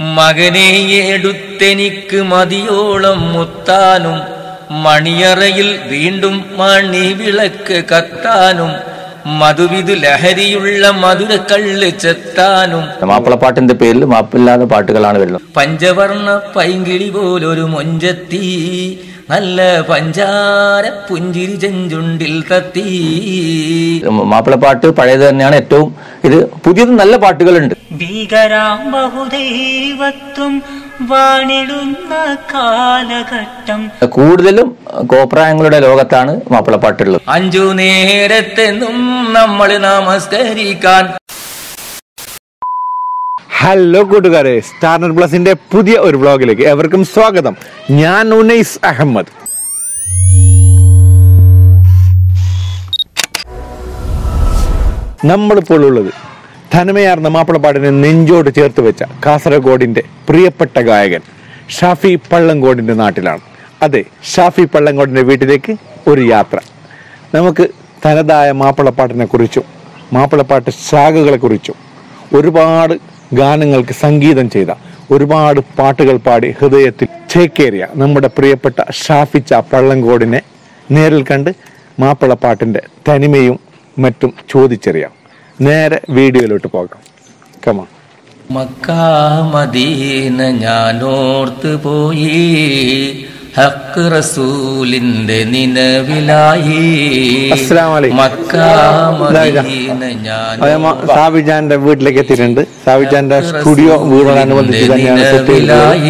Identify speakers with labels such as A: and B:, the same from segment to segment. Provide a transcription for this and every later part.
A: മകനെ എടുത്തെനിക്ക് മതിയോളം മുത്താനും മണിയറയിൽ വീണ്ടും മണി വിളക്ക് കത്താനും മധുവിധു ലഹരിയുള്ള മധുരക്കള്ള് ചെത്താനും
B: മാപ്പിളപ്പാട്ടിന്റെ പേരിൽ മാപ്പില്ലാത്ത പാട്ടുകളാണ് വരുന്നത്
A: പഞ്ചവർണ്ണ പൈങ്കിളി പോലൊരു മൊഞ്ചത്തി നല്ല പഞ്ചാര പുഞ്ചിരി ചെഞ്ചുണ്ടിൽ തത്തി
B: മാപ്പിളപ്പാട്ട് പഴയത് തന്നെയാണ് ഏറ്റവും ഇത് പുതിയത് നല്ല പാട്ടുകളുണ്ട്
C: ഭീകരാം ബഹുദൈവത്വം വാണിടുന്ന കാലഘട്ടം
B: കൂടുതലും കോപ്രായങ്ങളുടെ ലോകത്താണ് മാപ്പിളപ്പാട്ടുള്ളത്
A: അഞ്ചു നേരത്തെന്നും നമ്മൾ നമസ്കരിക്കാൻ
D: ഹലോ കൂട്ടുകാരെ സ്റ്റാർണർ പ്ലസിന്റെ പുതിയ ഒരു വ്ളോഗിലേക്ക് എവർക്കും സ്വാഗതം ഞാൻ ഉനൈസ് അഹമ്മദ് നമ്മളിപ്പോൾ ഉള്ളത് തനിമയാർന്ന മാപ്പിളപ്പാടിനെ നെഞ്ചോട് ചേർത്ത് വെച്ച കാസർഗോഡിന്റെ പ്രിയപ്പെട്ട ഗായകൻ ഷാഫി പള്ളങ്കോടിന്റെ നാട്ടിലാണ് അതെ ഷാഫി പള്ളങ്കോടിന്റെ വീട്ടിലേക്ക് ഒരു യാത്ര നമുക്ക് തനതായ മാപ്പിളപ്പാട്ടിനെ കുറിച്ചും മാപ്പിളപ്പാട്ട് ശാഖകളെ കുറിച്ചും ഒരുപാട് ഗാനങ്ങൾക്ക് സംഗീതം ചെയ്ത ഒരുപാട് പാട്ടുകൾ പാടി ഹൃദയത്തിൽ ചേക്കേറിയ നമ്മുടെ പ്രിയപ്പെട്ട ഷാഫിച്ച പള്ളങ്കോടിനെ നേരിൽ കണ്ട് മാപ്പിളപ്പാട്ടിന്റെ തനിമയും മറ്റും ചോദിച്ചറിയാം നേരെ വീഡിയോയിലോട്ട് പോകാം കമാ
A: മക്കാ മദീന ഞാനോർത്ത് പോയി ഹക്ക് റസൂലിന്റെ നിലവിലായി
D: അസ്സലാമു അലൈക്കും.
A: മക്കാ
D: ഇതാ ഇതാ.
A: മദീന ഞാൻ
D: അതേമാ സാബിജാന്റെ വീട്ടിലേക്ക് എത്തിയിട്ടുണ്ട് സാബിജാന്റെ സ്റ്റുഡിയോ വീടോടനുബന്ധിച്ച് തന്നെയാണ് സെറ്റ് ചെയ്തത്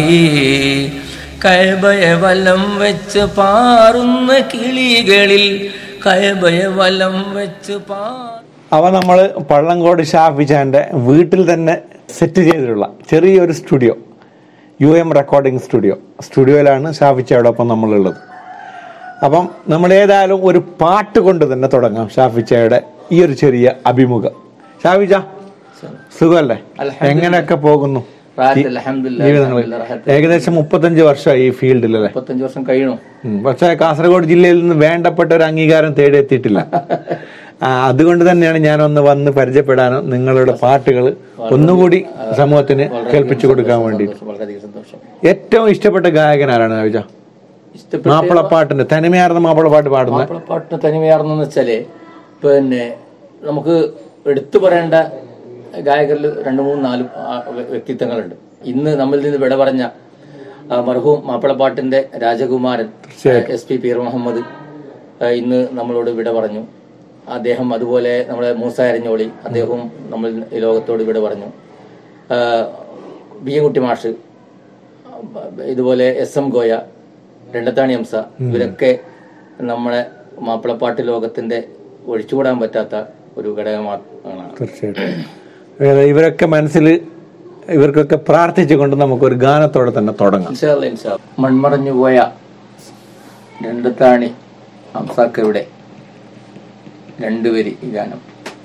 A: കൈബയ വലം വെച്ച് പാറുന്ന കിളികളിൽ കൈബയ വലം വെച്ച് പാ
D: അവ നമ്മൾ പള്ളങ്കോട് ഷാഫിജാന്റെ വീട്ടിൽ തന്നെ സെറ്റ് ചെയ്തിട്ടുള്ള ചെറിയൊരു studio U M recording studio സ്റ്റുഡിയോയിലാണ് ഷാഫിച്ചയോടൊപ്പം നമ്മളുള്ളത് അപ്പം നമ്മൾ ഏതായാലും ഒരു പാട്ട് കൊണ്ട് തന്നെ തുടങ്ങാം ഷാഫിച്ചയുടെ ഈ ഒരു ചെറിയ അഭിമുഖം ഷാഫിച്ച സുഖമല്ലേ എങ്ങനെയൊക്കെ പോകുന്നു
B: റാഹത്ത്, അൽഹംദുലില്ലാ,
D: ജീവിതങ്ങൾ
B: അൽഹംദുലില്ലാ, റാഹത്ത്.
D: ഏകദേശം മുപ്പത്തഞ്ച് വർഷമായി ഈ ഫീൽഡിൽ അല്ലേ
B: മുപ്പത്തഞ്ച് വർഷം കഴിയണു
D: ഉം. പക്ഷേ കാസർഗോഡ് ജില്ലയിൽ നിന്ന് വേണ്ടപ്പെട്ട ഒരു അംഗീകാരം തേടിയെത്തിയിട്ടില്ല ആ, അതുകൊണ്ട് തന്നെയാണ് ഞാൻ ഒന്ന് വന്ന് പരിചയപ്പെടാനും നിങ്ങളുടെ പാട്ടുകൾ ഒന്നുകൂടി സമൂഹത്തിന് കേൾപ്പിച്ചു കൊടുക്കാൻ വേണ്ടി
B: വളരെയധികം സന്തോഷം
D: ഏറ്റവും ഇഷ്ടപ്പെട്ട ഗായകൻ ആരാണ് നവിജ
B: ഇഷ്ടപ്പെട്ട
D: മാപ്പിളപ്പാട്ടിന്റെ തനിമയാർന്ന മാപ്പിളപ്പാട്ട് പാടുന്ന
B: മാപ്പിളപ്പാട്ടിന് തനിമയാർന്നെന്ന് വെച്ചാല് പിന്നെ നമുക്ക് എടുത്തു പറയേണ്ട ഗായകരിൽ രണ്ട് മൂന്ന് നാല് ആ വ്യ- വ്യക്തിത്വങ്ങളുണ്ട് ഇന്ന് നമ്മളിൽ നിന്ന് വിട പറഞ്ഞ ആ, മർഹൂം മാപ്പിളപ്പാട്ടിന്റെ രാജകുമാരൻ എസ് പി പീർ മുഹമ്മദ് ആ, ഇന്ന് നമ്മളോട് വിട പറഞ്ഞു അദ്ദേഹം അതുപോലെ നമ്മുടെ മൂസ അരഞ്ഞോളി അദ്ദേഹവും നമ്മൾ ഈ ലോകത്തോട് വിട പറഞ്ഞു ആ, ബി എൻ കുട്ടി മാഷ് ഇതുപോലെ എസ് എം ഗോയ രണ്ടത്താണി ഹംസ ഇവരൊക്കെ നമ്മുടെ മാപ്പിളപ്പാട്ട് ലോകത്തിന്റെ ഒഴിച്ചുകൂടാൻ പറ്റാത്ത ഒരു ഘടകമാണ്
D: തീർച്ചയായിട്ടും ഏതാ ഇവരൊക്കെ മനസ്സിൽ ഇവർക്കൊക്കെ പ്രാർത്ഥിച്ചുകൊണ്ട് നമുക്കൊരു ഗാനത്തോടെ തന്നെ തുടങ്ങാം
B: ഇൻഷാ അല്ലാ, ഇൻഷാ അല്ലാ. മൺമറഞ്ഞു പോയ രണ്ടത്താണി ഹംസാക്കയുടെ രണ്ടുപേര് ഈ ഗാനം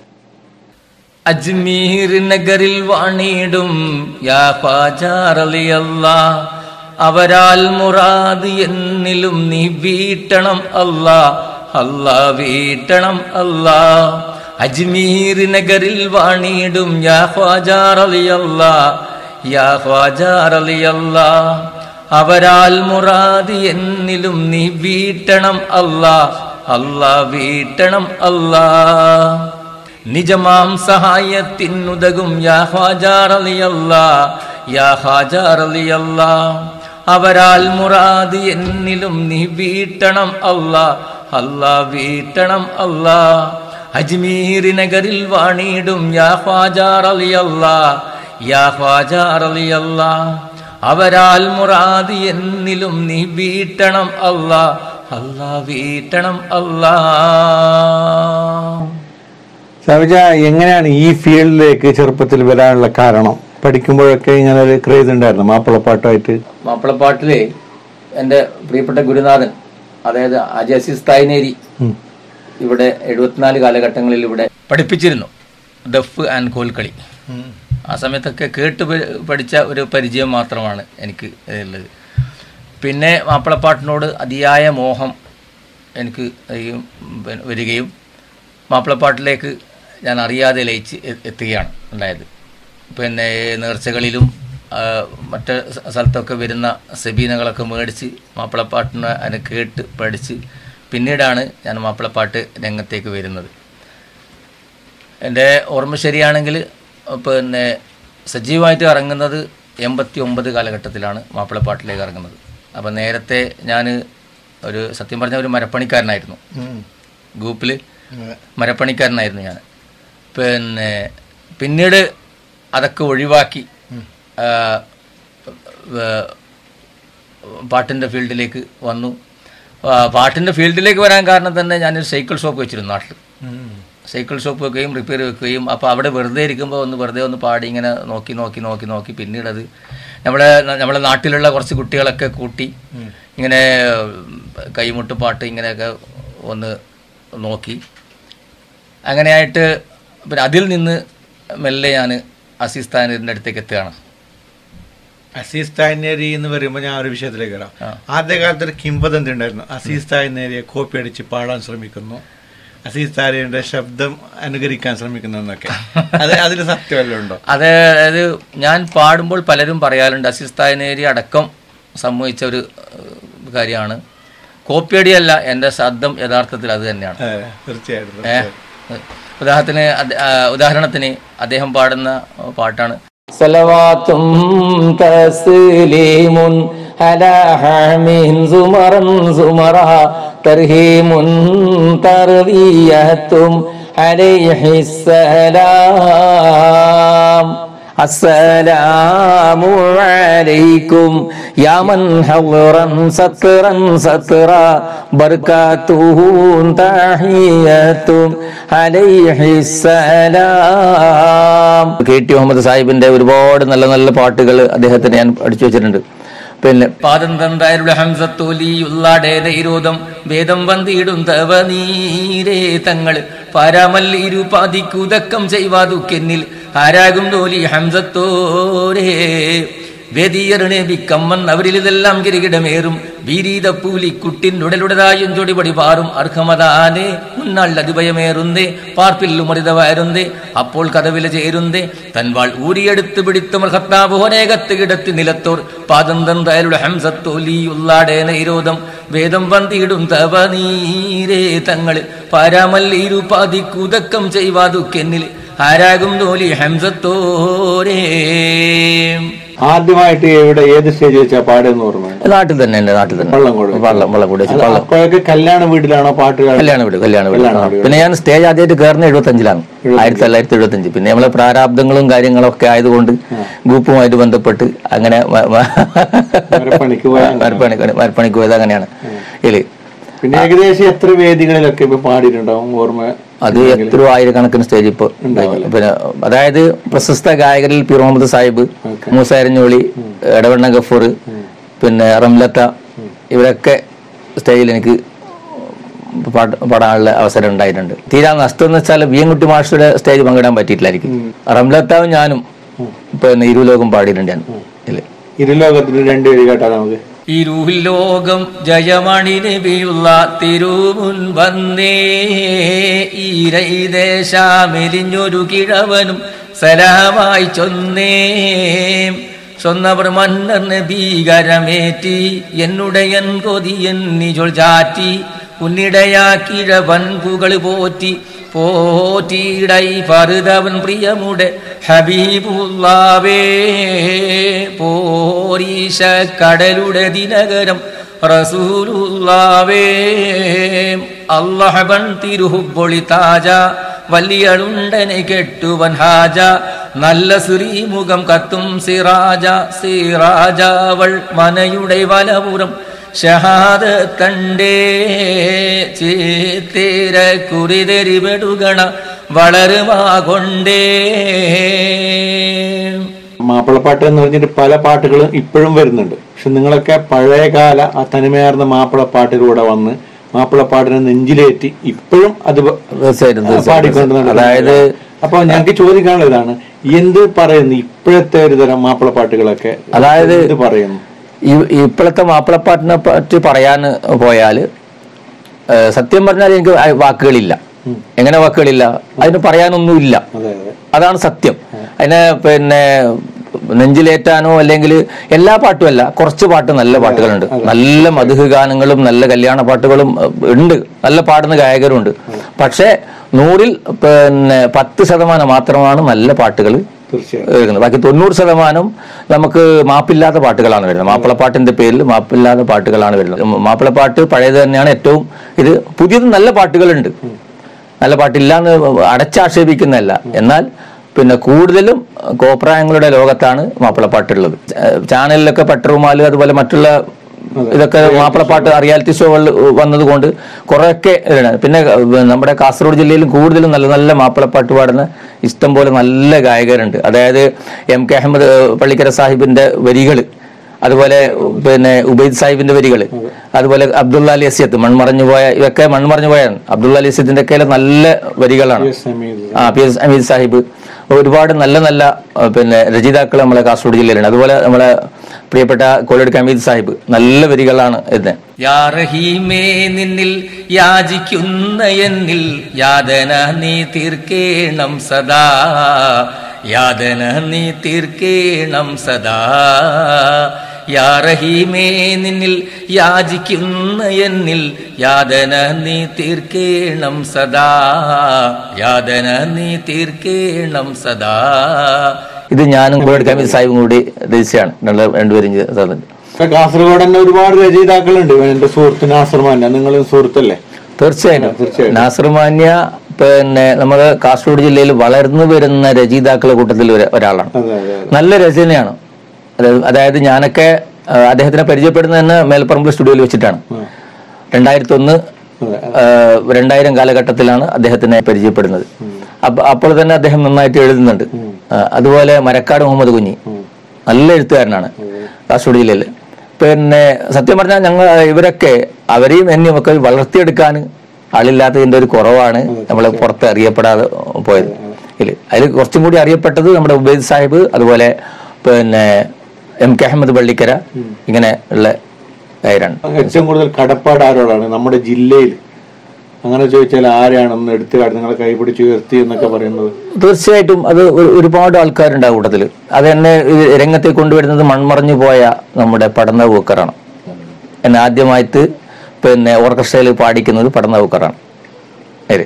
A: അജ്മീർ നഗറിൽ വാണിടും യാ ഖാജാറളിയല്ല അവരാൽ മുറാദ് എന്നിലും നീ വീട്ടണം അല്ലാ അല്ലാ വീട്ടണം അല്ലാ അജ്മീർ നഗറിൽ വാണിടും യാ ഖാജാറളിയല്ല യാ ഖാജാറളിയല്ല അവരാൽ മുറാദ് എന്നിലും നീ വീട്ടണം അല്ലാ അല്ലാ വീട്ടണം അല്ലാ നിജമാം സഹായത്തിനുതകും യാ ഹാജാറലിയല്ല യാ ഹാജാറലിയല്ല അവരാൽ മുറാദ് എന്നിലും നീ വീട്ടണം അല്ലാ അല്ലാ വീട്ടണം അല്ലാ അജ്മീർ നഗറിൽ വാണിടും യാ ഹാജാറലിയല്ല യാ ഹാജാറലിയല്ല അവരാൽ മുറാദ് എന്നിലും നീ വീട്ടണം അല്ലാ അല്ലാ വീട്ടണം അല്ലാ
D: സവിജ എങ്ങനെയാണ് ഈ ഫീൽഡിലേക്ക് ചെറുപ്പത്തിൽ വരാനുള്ള കാരണം പഠിക്കുമ്പോഴൊക്കെ ഇങ്ങനെ ഒരു ക്രേസ് ഉണ്ടായിരുന്നു മാപ്പിളപ്പാട്ടുമായിട്ട്
B: മാപ്പിളപ്പാട്ടില് എൻ്റെ പ്രിയപ്പെട്ട ഗുരുനാഥൻ അതായത് അജയസിസ് തായ്നേരി ഇവിടെ എഴുപത്തിനാല് കാലഘട്ടങ്ങളിൽ ഇവിടെ
A: പഠിപ്പിച്ചിരുന്നു ദഫ് ആൻഡ് കോൽക്കളി ആ സമയത്തൊക്കെ കേട്ട് പ- പഠിച്ച ഒരു പരിചയം മാത്രമാണ് എനിക്ക് ഉള്ളത് പിന്നെ മാപ്പിളപ്പാട്ടിനോട് അതിയായ മോഹം എനിക്ക് ഈ പിന്നെ വരികയും മാപ്പിളപ്പാട്ടിലേക്ക് ഞാൻ അറിയാതെ ലയിച്ച് എ- എത്തുകയാണ് ഉണ്ടായത് പിന്നെ നേർച്ചകളിലും ആ, മറ്റ് സ- സ്ഥലത്തൊക്കെ വരുന്ന സെബീനകളൊക്കെ മേടിച്ച് മാപ്പിളപ്പാട്ടിനെ അതിനെ കേട്ട് പഠിച്ച് പിന്നീടാണ് ഞാൻ മാപ്പിളപ്പാട്ട് രംഗത്തേക്ക് വരുന്നത് എൻ്റെ ഓർമ്മ ശരിയാണെങ്കിൽ പിന്നെ സജീവമായിട്ട് ഇറങ്ങുന്നത് എൺപത്തി ഒമ്പത് കാലഘട്ടത്തിലാണ് മാപ്പിളപ്പാട്ടിലേക്ക് ഇറങ്ങുന്നത് അപ്പം നേരത്തെ ഞാൻ ഒരു സത്യം പറഞ്ഞ ഒരു മരപ്പണിക്കാരനായിരുന്നു ഗ്രൂപ്പിൽ മരപ്പണിക്കാരനായിരുന്നു ഞാൻ പിന്നെ പിന്നീട് അതൊക്കെ ഒഴിവാക്കി ആ, വ- പാട്ടിൻ്റെ ഫീൽഡിലേക്ക് വന്നു ആ, പാട്ടിൻ്റെ ഫീൽഡിലേക്ക് വരാൻ കാരണം തന്നെ ഞാനൊരു സൈക്കിൾ ഷോപ്പ് വെച്ചിരുന്നു നാട്ടിൽ സൈക്കിൾ ഷോപ്പ് വെക്കുകയും റിപ്പയർ വെക്കുകയും അപ്പോൾ അവിടെ വെറുതെ ഇരിക്കുമ്പോൾ ഒന്ന് വെറുതെ ഒന്ന് പാടി ഇങ്ങനെ നോക്കി നോക്കി നോക്കി നോക്കി പിന്നീട് അത് നമ്മളെ നമ്മളെ നാട്ടിലുള്ള കുറച്ച് കുട്ടികളൊക്കെ കൂട്ടി ഇങ്ങനെ കൈമുട്ട് പാട്ട് ഇങ്ങനെയൊക്കെ ഒന്ന് നോക്കി അങ്ങനെയായിട്ട് പിന്നെ അതിൽ നിന്ന് മെല്ലെ ഞാൻ അസീസ് താനൂരിൻ്റെ അടുത്തേക്ക് എത്തുകയാണ്
D: അസീസ് തായ്നേരി എന്ന് പറയുമ്പോൾ ഞാൻ ഒരു വിഷയത്തിലേക്ക് വരാം ആദ്യകാലത്ത് ഒരു കിംവദന്തി ഉണ്ടായിരുന്നു അസീസ് തായ്നേരിയെ കോപ്പി അടിച്ച് പാടാൻ ശ്രമിക്കുന്നു അസീസ് താരയുടെ ശബ്ദം അനുകരിക്കാൻ ശ്രമിക്കുന്നു എന്നൊക്കെ അത് അതിൽ സത്യമല്ല ഉണ്ടോ
A: അത് അതായത് ഞാൻ പാടുമ്പോൾ പലരും പറയാറുണ്ട് അസീസ് താനേരി അടക്കം സംഭവിച്ച ഒരു ഏഹ്, കാര്യമാണ് കോപ്പിയടിയല്ല എൻ്റെ ശബ്ദം യഥാർത്ഥത്തിൽ അത് തന്നെയാണ്
D: അതെ, തീർച്ചയായിട്ടും
A: ഏ, ഉദാഹരണത്തിന് അദ്- ആ, ഉദാഹരണത്തിന് അദ്ദേഹം പാടുന്ന പാട്ടാണ്
B: സലവാത്തും തസ്ലീമുൻ അലാ ഹമീൻ സുമറൻ സുമറ തർഹീമുൻ തർവിയത്തും അലൈഹിസ്സലാം السلام عليكم يا من حضرا سطرا سطرا بركاته تحية عليه السلام കെ ടി മുഹമ്മദ് സാഹിബിന്റെ ഒരുപാട് നല്ല നല്ല പാട്ടുകൾ അദ്ദേഹത്തിന് ഞാൻ പഠിച്ചു വെച്ചിട്ടുണ്ട് പിന്നെ
A: പാദം തന്താരുടെ ഹംസത്തോലിയുള്ളാടേ ധൈരോധം വേദം വന്നിടും തവ നീരേ തങ്ങൾ പാരാമല്ലീരു പാതിക്കുതക്കം ചെയ്വാതുക്കെന്നിൽ ആരാകും തോലി ഹംസത്തോരേ വേദിയറിനെ ബിക്കമ്മൻ അവരിൽ ഇതെല്ലാം കിരികിടമേറും വീരീത പൂലി കുട്ടിനുടലുടതായും ചൊടിപടി പാറും അർഹമതാനേ മുന്നാൾ അതിഭയമേറുന്നേ പാർപ്പിൽ ഉമറിത വരുന്നേ അപ്പോൾ കഥവില ചേരുന്നേ തൻവാൾ ഊരിയെടുത്ത് പിടിത്ത മൃഹത്താപോനേകത്ത് കിടത്തി നിലത്തോർ പാദം തന്തയരുടെ ഹംസത്തോലിയുള്ളാടേ നൈരോധം വേദം വന്തിടും തവ നീരേ തങ്ങൾ പാരാമല്ലീരു പാതിക്കുതക്കം ചെയ്വാതുക്കെന്നിൽ ആരാകും തോലി ഹംസത്തോരേ
D: ആദ്യമായിട്ട് എവിടെ ഏത് സ്റ്റേജ് വെച്ചാ പാടുന്ന ഓർമ്മയുണ്ട്
B: നാട്ടിൽ തന്നെ എന്റെ നാട്ടിൽ തന്നെ
D: വള്ളംകോട്.
B: വള്ളം വള്ളം കൂടി വെച്ച്
D: അത്
B: വള്ളം
D: അപ്പോഴൊക്കെ കല്യാണ വീട്ടിലാണോ പാട്ടുകൾ
B: കല്യാണ വീട് കല്യാണ വീട്
D: കല്യാണ
B: ആ.
D: വീട്.
B: പിന്നെ ഞാൻ സ്റ്റേജ് ആദ്യമായിട്ട് കയറുന്ന എഴുപത്തഞ്ചിലാണ് ആയിരത്തി തൊള്ളായിരത്തി എഴുപത്തഞ്ച് പിന്നെ നമ്മളെ പ്രാരാബ്ദങ്ങളും കാര്യങ്ങളൊക്കെ ആയതുകൊണ്ട് ഗ്രൂപ്പുമായിട്ട് ബന്ധപ്പെട്ട് അങ്ങനെ മ- മ-
D: മരപ്പണിക്ക് പോയ
B: മരപ്പണി മരപ്പണിക്ക് പോയത് അങ്ങനെയാണ് ഇതില്
D: പിന്നെ ഏകദേശം എത്ര വേദികളിലൊക്കെ ഇപ്പൊ പാടിയിട്ടുണ്ടാവും ഓർമ്മ
B: അത് എത്രയോ ആയിരക്കണക്കിന് സ്റ്റേജ് ഇപ്പോൾ പിന്നെ അതായത് പ്രശസ്ത ഗായകരിൽ പി മുഹമ്മദ് സാഹിബ് മൂസ അരഞ്ഞോളി എടവണ്ണ ഗഫൂർ പിന്നെ റംലത്ത ഇവരൊക്കെ സ്റ്റേജിൽ എനിക്ക് പാട്ട് പാടാനുള്ള അവസരം ഉണ്ടായിട്ടുണ്ട് തീരാ നഷ്ടം എന്ന് വെച്ചാൽ ബി എൻകുട്ടി മാസ്റ്ററുടെ സ്റ്റേജ് പങ്കിടാൻ പറ്റിയിട്ടില്ലായിരിക്കും റംലത്താവും ഞാനും പിന്നെ ഇരുലോകം പാടിയിട്ടുണ്ട് ഞാൻ ഇതില്
D: ഇരുലോകത്തിന് രണ്ടുപേര് കേട്ടാ നമുക്ക്
A: ഇരുഹിൽ ലോകം ജയമണി നബിയുള്ള തിരുമുൻ വന്നേ ഈരൈദേശാമെലിഞ്ഞൊരു കിഴവനും സലാമായി ചൊന്നേ സ്വന്നവർ മന്നറിന് ഭീകരമേറ്റി എന്നുടയൻ കൊതിയൻ നിജൊൾ ചാറ്റി ഉന്നിടയാ കിഴവൻ പുകൾ പോറ്റി പോറ്റിയിടൈ പറുതവൻ പ്രിയമുടെ ഹബീബുല്ലാവേ പോരീശ കടലുടെ ദിനകരം റസൂലുള്ളാവേ അള്ളഹബൻ തിരുഹുബൊളി താജ വലിയളുണ്ടനെ കെട്ടുവൻ ഹാജ നല്ല ശ്രീമുഖം കത്തും സിറാജ സിറാജാവൾ മനയുടെ വലപുറം ഷഹാദത്തണ്ടേ ചേത്തേര കുറിതെരിപെടുകണ വളരുമാകൊണ്ടേ
D: മാപ്പിളപ്പാട്ട് എന്ന് പറഞ്ഞിട്ട് പല പാട്ടുകളും ഇപ്പോഴും വരുന്നുണ്ട് പക്ഷെ നിങ്ങളൊക്കെ പഴയകാല ആ തനിമയാർന്ന മാപ്പിളപ്പാട്ടിലൂടെ വന്ന് മാപ്പിളപ്പാട്ടിനെ നെഞ്ചിലേറ്റി ഇപ്പോഴും അത് പ-
B: തീർച്ചയായിട്ടും തീർച്ചയായിട്ടും.
D: പാടിക്കൊണ്ടുവരുന്നുണ്ട്
B: അതായത്
D: അപ്പൊ ഞങ്ങൾക്ക് ചോദിക്കാനുള്ള ഇതാണ് എന്ത് പറയുന്നു ഇപ്പോഴത്തെ ഒരു തരം മാപ്പിളപ്പാട്ടുകളൊക്കെ
B: അതായത്
D: എന്ത് പറയുന്നു
B: ഈ- ഇപ്പോഴത്തെ മാപ്പിളപ്പാട്ടിനെ പറ്റി പറയാൻ പോയാൽ സത്യം പറഞ്ഞാൽ എനിക്ക് ആ വാക്കുകളില്ല എങ്ങനെ വാക്കുകളില്ല അതിന് പറയാനൊന്നുമില്ല
D: അതെ അതെ
B: അതാണ് സത്യം അതിനെ പിന്നെ നെഞ്ചിലേറ്റാനോ അല്ലെങ്കിൽ എല്ലാ പാട്ടുമല്ല കുറച്ച് പാട്ട് നല്ല പാട്ടുകളുണ്ട് നല്ല മധുഹ ഗാനങ്ങളും നല്ല കല്യാണ പാട്ടുകളും ഏഹ്, ഉണ്ട് നല്ല പാടുന്ന ഗായകരുണ്ട് പക്ഷേ നൂറിൽ പിന്നെ പത്ത് ശതമാനം മാത്രമാണ് നല്ല പാട്ടുകൾ
D: തീർച്ചയായും
B: വരുന്നത് ബാക്കി തൊണ്ണൂറ് ശതമാനം നമുക്ക് മാപ്പില്ലാത്ത പാട്ടുകളാണ് വരുന്നത് മാപ്പിളപ്പാട്ടിന്റെ പേരിൽ മാപ്പില്ലാത്ത പാട്ടുകളാണ് വരുന്നത് മാപ്പിളപ്പാട്ട് പഴയത് തന്നെയാണ് ഏറ്റവും ഇത് പുതിയത് നല്ല പാട്ടുകളുണ്ട് നല്ല പാട്ടില്ല എന്ന് അടച്ചാക്ഷേപിക്കുന്നതല്ല എന്നാൽ പിന്നെ കൂടുതലും കോപ്രായങ്ങളുടെ ലോകത്താണ് മാപ്പിളപ്പാട്ടുള്ളത് ചാ- ചാനലിലൊക്കെ പട്ടറുമാല് അതുപോലെ മറ്റുള്ള ഇതൊക്കെ മാപ്പിളപ്പാട്ട് റിയാലിറ്റി ഷോകളിൽ വന്നതുകൊണ്ട് കുറെയൊക്കെ ഇതാണ് പിന്നെ ഏഹ്, നമ്മുടെ കാസർഗോഡ് ജില്ലയിലും കൂടുതലും നല്ല നല്ല മാപ്പിളപ്പാട്ട് പാടുന്ന ഇഷ്ടം പോലെ നല്ല ഗായകരുണ്ട് അതായത് എം കെ അഹമ്മദ് ഏഹ്, പള്ളിക്കര സാഹിബിന്റെ വരികൾ അതുപോലെ പിന്നെ ഉബൈദ് സാഹിബിന്റെ വരികൾ അതുപോലെ അബ്ദുള്ള അലി അസിയത്ത് മൺമറഞ്ഞു പോയ ഇതൊക്കെ മൺമറഞ്ഞു പോയാണ് അബ്ദുള്ള അലി അസിയത്തിന്റെ ഒക്കെ നല്ല വരികളാണ്
D: സമീത്
B: ആ പി എസ് അമീദ് സാഹിബ് ഒരുപാട് നല്ല നല്ല ആ, പിന്നെ രചയിതാക്കൾ നമ്മളെ കാസർഗോഡ് ജില്ലയിലുണ്ട് അതുപോലെ നമ്മളെ പ്രിയപ്പെട്ട കോലടുക്ക് അമീദ് സാഹിബ് നല്ല വരികളാണ് ഇത്
A: യാ റഹീമേ നിന്നിൽ യാചിക്കുന്ന എന്നിൽ യാതന നീ തീർക്കേണം സദാ യാതന നീ തീർക്കേണം സദാ യാ റഹീമേ നിന്നിൽ യാചിക്കുന്ന എന്നിൽ യാതന നീ തീർക്കേണം സദാ യാതന നീ തീർക്കേണം സദാ
B: ഇത് ഞാനും കോലടുക്ക് അമീദ് സാഹിബും കൂടി രചിച്ചാണ് ഞങ്ങൾ രണ്ടുപേരും ചെയ്തത്
D: ഇപ്പൊ കാസർഗോഡ് തന്നെ ഒരുപാട് രചയിതാക്കളുണ്ട് ഇവൻ എന്റെ സുഹൃത്ത് നാസർമാന്റെ നിങ്ങൾ സുഹൃത്തല്ലേ
B: തീർച്ചയായിട്ടും
D: തീർച്ചയായിട്ടും.
B: നാസർ മാന്യ പിന്നെ നമ്മുടെ കാസർഗോഡ് ജില്ലയിൽ വളർന്നു വരുന്ന രചയിതാക്കളുടെ കൂട്ടത്തിൽ ഒരു- ഒരാളാണ്
D: അതെ അതെ അതെ
B: നല്ല രചനയാണ് അതായത് അതായത് ഞാനൊക്കെ ആ, അദ്ദേഹത്തിനെ പരിചയപ്പെടുന്നത് തന്നെ മേൽപ്പറമ്പ് സ്റ്റുഡിയോയിൽ വെച്ചിട്ടാണ് രണ്ടായിരത്തി ഒന്ന്
D: അതെ
B: രണ്ടായിരം കാലഘട്ടത്തിലാണ് അദ്ദേഹത്തിനെ പരിചയപ്പെടുന്നത് അപ്പൊ അപ്പോൾ തന്നെ അദ്ദേഹം നന്നായിട്ട് എഴുതുന്നുണ്ട് ആ, അതുപോലെ മരക്കാട് മുഹമ്മദ് കുഞ്ഞി നല്ല എഴുത്തുകാരനാണ് കാസർഗോഡ് ജില്ലയിൽ പിന്നെ സത്യം പറഞ്ഞാൽ ഞങ്ങൾ ഇവരൊക്കെ അവരെയും എന്നെയും ഒക്കെ വളർത്തിയെടുക്കാൻ ആളില്ലാത്തതിന്റെ ഒരു കുറവാണ് നമ്മളെ പുറത്ത് അറിയപ്പെടാതെ പോയത് ഇല്ല അതിൽ കുറച്ചും കൂടി അറിയപ്പെട്ടത് നമ്മുടെ ഉബൈദ് സാഹിബ് അതുപോലെ പിന്നെ എം കെ അഹമ്മദ് പള്ളിക്കര ഇങ്ങനെ ഉള്ള ഗൈരാണ്
D: ഏറ്റവും കൂടുതൽ കടപ്പാട് ആരോടാണ് നമ്മുടെ ജില്ലയിൽ അങ്ങനെ ചോദിച്ചാൽ ആരെയാണെന്ന് എടുത്തു കാട്ടി നിങ്ങളെ കൈപിടിച്ച് ഉയർത്തി എന്നൊക്കെ പറയുന്നത്
B: തീർച്ചയായിട്ടും അത് ഒരു- ഒരുപാട് ആൾക്കാരുണ്ട് ആ കൂട്ടത്തിൽ അത് എന്നെ ഇത് രംഗത്തെ കൊണ്ടുവരുന്നത് മൺമറഞ്ഞു പോയ നമ്മുടെ പടന്ന പൂക്കറാണ് എന്നെ ആദ്യമായിട്ട് പിന്നെ ഓർക്കസ്ട്രയിൽ പാടിക്കുന്നത് പടന്ന പൂക്കറാണ് ശരി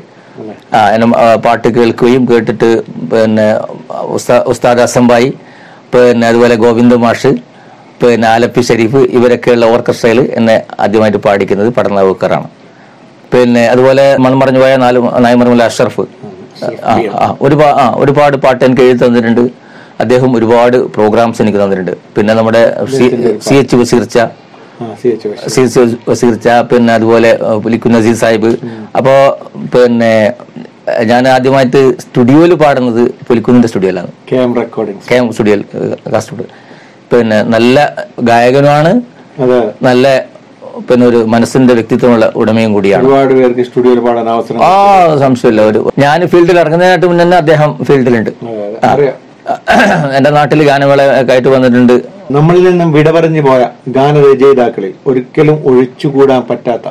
B: ആ എന്നെ ആ, പാട്ട് കേൾക്കുകയും കേട്ടിട്ട് പിന്നെ ഉസ്താ- ഉസ്താദ് അസംബായി പിന്നെ അതുപോലെ ഗോവിന്ദ മാഷ് പിന്നെ ആലപ്പി ഷെരീഫ് ഇവരൊക്കെയുള്ള ഓർക്കസ്ട്രയിൽ എന്നെ ആദ്യമായിട്ട് പാടിക്കുന്നത് പടന്ന പൂക്കറാണ് പിന്നെ അതുപോലെ മൺമറഞ്ഞു പോയ നാല് നായ്മർമല അഷറഫ് ആ, ആ, ഒരുപാട് ആ ഒരുപാട് പാട്ട് എനിക്ക് എഴുതി തന്നിട്ടുണ്ട് അദ്ദേഹം ഒരുപാട് പ്രോഗ്രാംസ് എനിക്ക് തന്നിട്ടുണ്ട് പിന്നെ നമ്മുടെ സി എച്ച് വസീർച്ച
D: ആ C H Basheer.
B: C H വസീർച്ച പിന്നെ അതുപോലെ ഏഹ്, പുലിക്കുന്ന് നസീർ സാഹിബ് അപ്പോ പിന്നെ ഏഹ്, ഞാൻ ആദ്യമായിട്ട് സ്റ്റുഡിയോയിൽ പാടുന്നത് പുലിക്കുന്നിന്റെ സ്റ്റുഡിയോയിലാണ്
D: K M recordings
B: K M സ്റ്റുഡിയോയിൽ ഏഹ്, കാസർഗോഡ് പിന്നെ നല്ല ഗായകനുമാണ്
D: അതെ
B: നല്ല പിന്നെ ഒരു മനസ്സിന്റെ വ്യക്തിത്വമുള്ള ഉടമയും കൂടിയാണ്
D: ഒരുപാട് പേർക്ക് സ്റ്റുഡിയോയിൽ പാടാൻ അവസരം
B: ആ സംശയമില്ല ഒരു ഞാൻ ഫീൽഡിൽ ഇറങ്ങുന്നതിനായിട്ട് മുന്നേ തന്നെ അദ്ദേഹം ഫീൽഡിലുണ്ട്
D: അതെ, അതെ. അറിയാം
B: എന്റെ നാട്ടിൽ ഗാനമേള ഒക്കെ ആയിട്ട് വന്നിട്ടുണ്ട്
D: നമ്മളിൽ നിന്നും വിട പറഞ്ഞു പോയ ഗാനരചയിതാക്കളിൽ ഒരിക്കലും ഒഴിച്ചുകൂടാൻ പറ്റാത്ത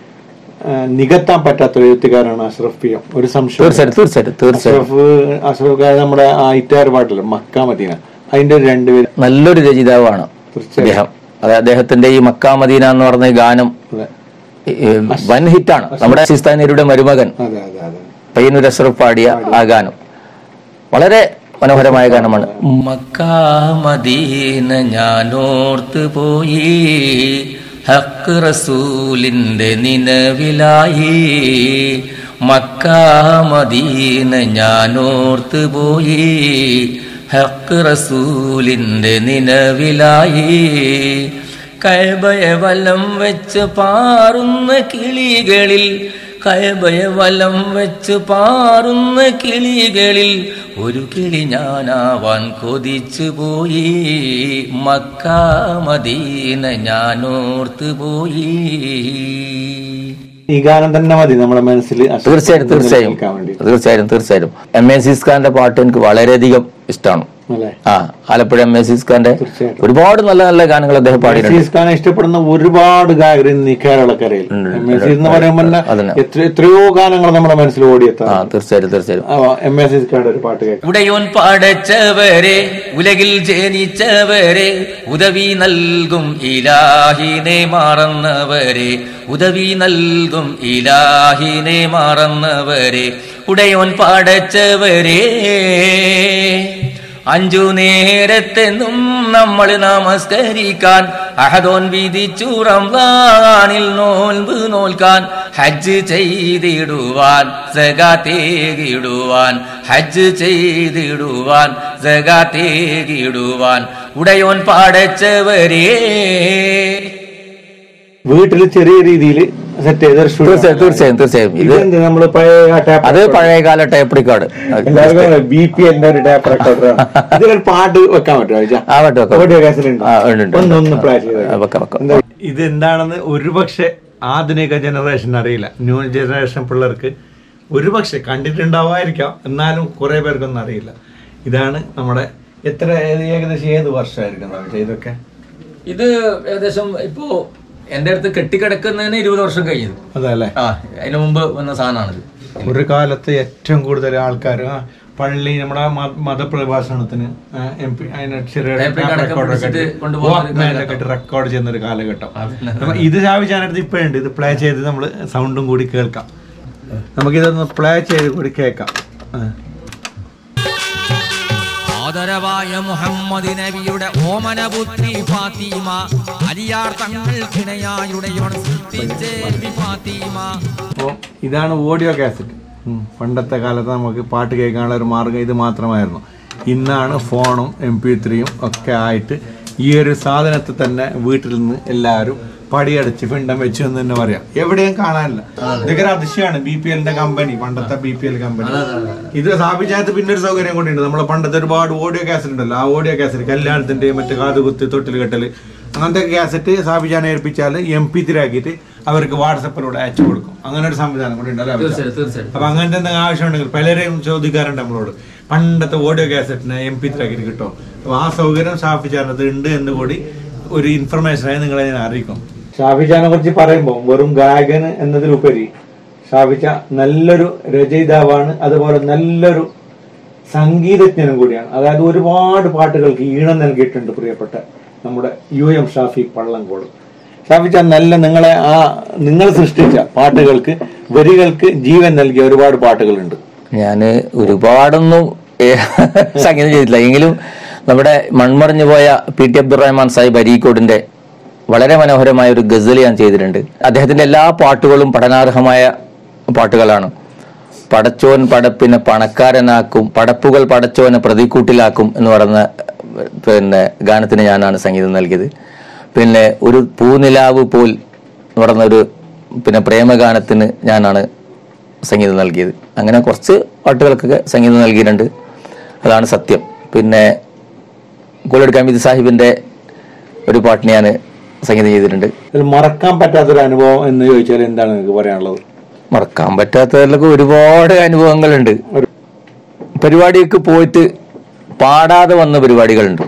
D: ആ, നികത്താൻ പറ്റാത്ത ഒരു എഴുത്തുകാരാണ് അഷ്റഫ് പി എം ഒരു സംശയം
B: തീർച്ചയായിട്ടും തീർച്ചയായിട്ടും തീർച്ചയായിട്ടും
D: അഷ്റഫ് അഷ്റഫ് ഖാൻ നമ്മുടെ ആ ഇറ്റാർ പാട്ടില്ല മക്ക മദീന അതിന്റെ ഒരു രണ്ടുപേരും
B: നല്ലൊരു രചയിതാവാണ്
D: തീർച്ചയായും
B: അദ്ദേഹം അത് അദ്ദേഹത്തിന്റെ ഈ മക്കാ മദീന എന്ന് പറഞ്ഞ ഈ ഗാനം
D: അതെ
B: ഈ- ഈ വൻ ഹിറ്റാണ് നമ്മുടെ സിസ്ഥാനിയുടെ മരുമകൻ
D: അതെ അതെ അതെ
B: പയ്യന്നൂർ അഷ്റഫ് പാടിയ ആ ഗാനം വളരെ മനോഹരമായ ഗാനമാണ്
A: മക്കാ മദീന ഞാനോർത്ത് പോയി ഹക്ക് റസൂലിന്റെ നിലവിലായി മക്കാ മദീന ഞാനോർത്ത് പോയി ഹക്ക് റസൂലിന്റെ നിലവിലായി കൈബയെ വലം വെച്ച് പാറുന്ന കിളികളിൽ കയബയെ വലം വെച്ച് പാറുന്ന കിളികളിൽ ഒരു കിളി ഞാനാവാൻ കൊതിച്ചു പോയി മക്ക മദീന ഞാനോർത്ത് പോയി
D: ഈ ഗാനം തന്നെ മതി നമ്മുടെ മനസ്സിൽ അഷ്റഫ്
B: തീർച്ചയായും തീർച്ചയായും
D: നിലനിൽക്കാൻ വേണ്ടി
B: തീർച്ചയായും തീർച്ചയായും എം എ സിസ്ഖാന്റെ പാട്ട് എനിക്ക് വളരെയധികം ഇഷ്ടമാണ്
D: അല്ലേ
B: ആ ആലപ്പുഴ എം എസ് ഖാന്റെ
D: തീർച്ചയായിട്ടും.
B: ഒരുപാട് നല്ല നല്ല ഗാനങ്ങൾ അദ്ദേഹം പാടിയിട്ടുണ്ട്
D: മെസ്സിസ് ഖാനെ ഇഷ്ടപ്പെടുന്ന ഒരുപാട് ഗായകർ ഇന്ന് ഈ കേരളക്കരയിൽ
B: ഉണ്ട്, ഉണ്ട്.
D: മെസ്സിസ് എന്ന് പറയുമ്പോൾ തന്നെ
B: അതന്നെ.
D: എത്ര എത്രയോ ഗാനങ്ങൾ നമ്മുടെ മനസ്സിൽ
B: ആ
D: ഓടിയെത്താം
B: തീർച്ചയായിട്ടും തീർച്ചയായിട്ടും
D: എം എസ് ഖാന്റെ ഒരു പാട്ട് കേൾക്കാം
A: ഉടയോൻ പടച്ചവരെ ഉലകിൽ ജനിച്ചവരെ ഉദവി നൽകും ഇലാഹിനെ മറന്നവരെ ഉദവി നൽകും ഇലാഹിനെ മറന്നവരെ ഉടയോൻ പടച്ചവരെ അഞ്ചു നേരത്തെന്നും നമ്മൾ നമസ്കരിക്കാൻ അഹദോൻ വിധിച്ചു റംസാനിൽ നോൽമ്പ് നോൽക്കാൻ ഹജ്ജ് ചെയ്തിടുവാൻ സകാത്തേകിടുവാൻ ഹജ്ജ് ചെയ്തിടുവാൻ സകാത്തേകിടുവാൻ ഉടയോൻ പാടച്ചവരേ
D: വീട്ടിൽ ചെറിയ രീതിയിൽ സെറ്റ് ചെയ്ത ഒരു studio.
B: തീർച്ചയായും തീർച്ചയായും തീർച്ചയായും ഇത്
D: ഇതെന്ത് നമ്മള് പഴയ tape
B: അത്
D: recorder.
B: പഴയകാല ടേപ്പ് റെക്കോർഡ്
D: എല്ലാവർക്കും ബി പി എന്റെ ഒരു ടാപ്പ് റെക്കോർഡറാണ് ഇതിലൊരു പാട്ട് വെക്കാൻ പറ്റുമോ ചോദിച്ചാ?
B: ആ പറ്റും വെക്കാം.
D: ഓഡിയോ കാസറ്റുണ്ട്.
B: ആ, ഉണ്ട്, ഉണ്ട്.
D: ഒന്ന് ഒന്ന് പ്ലേ ചെയ്ത്
B: ആ, വെക്കാം, വെക്കാം.
D: എന്താ- ഇതെന്താണെന്ന് ഒരുപക്ഷെ ആധുനിക ജനറേഷൻ അറിയില്ല ന്യൂ ജനറേഷൻ പിള്ളേർക്ക് ഒരുപക്ഷെ കണ്ടിട്ടുണ്ടാവായിരിക്കാം എന്നാലും കുറെ പേർക്കൊന്നും അറിയില്ല ഇതാണ് നമ്മുടെ എത്ര ഏത്- ഏകദേശം ഏത് വർഷമായിരിക്കും നമുക്ക് ഇതൊക്കെ
B: ഇത് ഏകദേശം ഇപ്പോ എന്റെ അടുത്ത് കെട്ടിക്കിടക്കുന്നതിന് ഇരുപത് വർഷം കഴിഞ്ഞത്
D: അതല്ലേ
B: ആ അതിനു മുമ്പ് വന്ന സാധനമാണിത്
D: ഒരു കാലത്ത് ഏറ്റവും കൂടുതൽ ആൾക്കാർ പള്ളി നമ്മുടെ മത- മതപ്രഭാഷണത്തിന് ആ, എം പി അതിന് ചെറിയ
B: Tape recorder ഒക്കെ
D: recorder ഒക്കെ
B: പിടിച്ചിട്ട്
D: ഇട്ട്
B: കൊണ്ടുപോകുന്ന ഒരു
D: Walkman ഒക്കെ
B: കാലഘട്ടം.
D: ഇട്ട് റെക്കോർഡ് ചെയ്യുന്ന ഒരു കാലഘട്ടം
B: അതന്നെ.
D: അപ്പൊ ഇത് സ്ഥാപിച്ചാനടുത്ത് ഇപ്പോഴുണ്ട് ഇത് പ്ലേ ചെയ്ത് നമ്മൾ സൗണ്ടും കൂടി കേൾക്കാം നമുക്കിതൊന്ന് പ്ലേ ചെയ്ത് കൂടി കേൾക്കാം ആ.
E: ആദരവായ മുഹമ്മദ് നബിയുടെ ഓമന പുത്രി ഫാത്തിമ അലിയാർ തങ്ങൾക്കിണയായുടയോൺ സൃഷ്ടിച്ചേൽവി ഫാത്തിമ
D: അപ്പോൾ ഇതാണ് ഓഡിയോ കാസറ്റ് ഉം. പണ്ടത്തെ കാലത്ത് നമുക്ക് പാട്ട് കേൾക്കാനുള്ള ഒരു മാർഗ്ഗം ഇത് മാത്രമായിരുന്നു ഇന്നാണ് ഫോണും എം പി ത്രീയും ഒക്കെ ആയിട്ട് ഈ ഒരു സാധനത്തെ തന്നെ വീട്ടിൽ നിന്ന് എല്ലാവരും പടിയടച്ച് പിണ്ടം വെച്ചു എന്ന് തന്നെ പറയാം എവിടെയും കാണാനില്ല ഇതൊക്കെ ഒരു അതിശയമാണ് ബി പി എല്ലിന്റെ കമ്പനി പണ്ടത്തെ ബി പി എൽ കമ്പനി ഇത് സ്ഥാപിച്ചാൽ പിന്നെ ഒരു സൗകര്യം കൂടിയുണ്ട് നമ്മളെ പണ്ടത്തെ ഒരുപാട് ഓഡിയോ കാസറ്റ് ഉണ്ടല്ലോ ആ ഓഡിയോ കാസറ്റ് കല്യാണത്തിന്റെ മറ്റേ കാതുകുത്ത് തൊട്ടിൽ കെട്ടല് അങ്ങനത്തെ കാസറ്റ് സ്ഥാപിച്ചാൻ ഏൽപ്പിച്ചാൽ എം പി ത്രീ ആക്കിയിട്ട് അവർക്ക് വാട്സപ്പിലൂടെ അയച്ചു കൊടുക്കും അങ്ങനെ ഒരു സംവിധാനം കൂടി ഉണ്ടല്ലോ
B: തീർച്ചയായും തീർച്ചയായും
D: അപ്പൊ അങ്ങനത്തെ എന്തെങ്കിലും ആവശ്യമുണ്ടെങ്കിൽ പലരെയും ചോദിക്കാറുണ്ട് നമ്മളോട് പണ്ടത്തെ ഓഡിയോ കാസറ്റിന് എം പി ത്രീ ആക്കിയിട്ട് കിട്ടും അപ്പൊ ആ സൗകര്യം സ്ഥാപിച്ചാലത് ഉണ്ട് എന്ന് കൂടി ഒരു ഇൻഫർമേഷനായി നിങ്ങളെ ഞാൻ അറിയിക്കും ഷാഫിജാനെ കുറിച്ച് പറയുമ്പോൾ വെറും ഗായകൻ എന്നതിലുപരി ഷാഫിജ നല്ലൊരു രചയിതാവാണ് അതുപോലെ നല്ലൊരു സംഗീതജ്ഞനും കൂടിയാണ് അതായത് ഒരുപാട് പാട്ടുകൾക്ക് ഈണം നൽകിയിട്ടുണ്ട് പ്രിയപ്പെട്ട നമ്മുടെ യു എം ഷാഫി പള്ളങ്കോട് ഷാഫിച്ച നല്ല നിങ്ങളെ ആ നിങ്ങൾ സൃഷ്ടിച്ച പാട്ടുകൾക്ക് വരികൾക്ക് ജീവൻ നൽകിയ ഒരുപാട് പാട്ടുകളുണ്ട്
B: ഞാന് ഒരുപാടൊന്നും ഏ, സംഗീതം ചെയ്തിട്ടില്ല എങ്കിലും നമ്മുടെ മൺമറിഞ്ഞു പോയ പി ടി അബ്ദുറഹ്മാൻ സാഹിബ് അരീക്കോടിന്റെ വളരെ മനോഹരമായ ഒരു ഗസൽ ഞാൻ ചെയ്തിട്ടുണ്ട് അദ്ദേഹത്തിന്റെ എല്ലാ പാട്ടുകളും പഠനാർഹമായ പാട്ടുകളാണ് പടച്ചോൻ പടപ്പിനെ പണക്കാരനാക്കും പടപ്പുകൾ പടച്ചോനെ പ്രതിക്കൂട്ടിലാക്കും എന്ന് പറയുന്ന പിന്നെ ഗാനത്തിന് ഞാനാണ് സംഗീതം നൽകിയത് പിന്നെ ഒരു പൂനിലാവ് പോൽ എന്ന് പറയുന്ന ഒരു പിന്നെ പ്രേമഗാനത്തിന് ഞാനാണ് സംഗീതം നൽകിയത് അങ്ങനെ കുറച്ച് പാട്ടുകൾക്കൊക്കെ സംഗീതം നൽകിയിട്ടുണ്ട് അതാണ് സത്യം പിന്നെ കോലട് കമീദ് സാഹിബിന്റെ ഒരു പാട്ടിന് ഞാൻ സംഗീതം ചെയ്തിട്ടുണ്ട്
D: ഇതിൽ മറക്കാൻ പറ്റാത്തൊരു അനുഭവം എന്ന് ചോദിച്ചാൽ എന്താണ് നിങ്ങൾക്ക് പറയാനുള്ളത്
B: മറക്കാൻ പറ്റാത്തതിലൊക്കെ ഒരുപാട് അനുഭവങ്ങളുണ്ട് പരിപാടിയൊക്കെ പോയിട്ട് പാടാതെ വന്ന പരിപാടികളുണ്ട്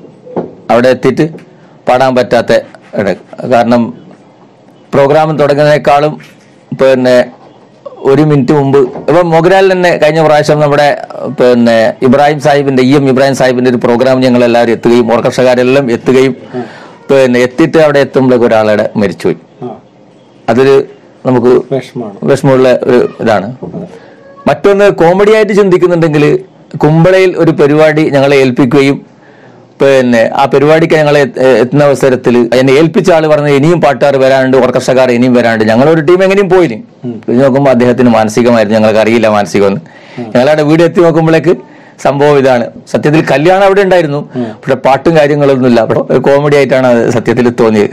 B: അവിടെ എത്തിയിട്ട് പാടാൻ പറ്റാത്ത ഇട- കാരണം പ്രോഗ്രാം തുടങ്ങുന്നതിനേക്കാളും പിന്നെ ഒരു മിനിറ്റ് മുമ്പ് ഇപ്പൊ മൊഗ്രാൽ തന്നെ കഴിഞ്ഞ പ്രാവശ്യം നമ്മുടെ പിന്നെ ഇബ്രാഹിം സാഹിബിന്റെ ഇ എം ഇബ്രാഹിം സാഹിബിന്റെ ഒരു പ്രോഗ്രാം ഞങ്ങൾ എല്ലാവരും എത്തുകയും ഓർക്കർഷക്കാരെല്ലാം എത്തുകയും പിന്നെ എത്തിയിട്ട് അവിടെ എത്തുമ്പോഴേക്ക് ഒരാളുടെ മരിച്ചുപോയി
D: ആ
B: അതൊരു നമുക്ക്
D: വിഷമാണ്
B: വിഷമമുള്ള ഒരു ഇതാണ് മറ്റൊന്ന് കോമഡി ആയിട്ട് ചിന്തിക്കുന്നുണ്ടെങ്കിൽ കുമ്പളയിൽ ഒരു പരിപാടി ഞങ്ങളെ ഏൽപ്പിക്കുകയും പിന്നെ ആ പരിപാടിക്ക് ഞങ്ങളെ എ- എത്തുന്ന അവസരത്തിൽ എന്നെ ഏൽപ്പിച്ച ആള് പറഞ്ഞത് ഇനിയും പാട്ടുകാർ വരാനുണ്ട് ഓർക്കസ്ട്രക്കാർ ഇനിയും വരാനുണ്ട് ഞങ്ങളൊരു ടീം എങ്ങനെയും പോയിന് ഇത് നോക്കുമ്പോൾ അദ്ദേഹത്തിന് മാനസികമായിരുന്നു ഞങ്ങൾക്ക് അറിയില്ല മാനസികമെന്ന് ഞങ്ങളവിടെ വീട് എത്തി നോക്കുമ്പോഴേക്ക് സംഭവം ഇതാണ് സത്യത്തിൽ കല്യാണം അവിടെ ഉണ്ടായിരുന്നു പക്ഷെ പാട്ടും കാര്യങ്ങളൊന്നുമില്ല പക്ഷെ കോമഡി ആയിട്ടാണ് അത് സത്യത്തിൽ തോന്നിയത്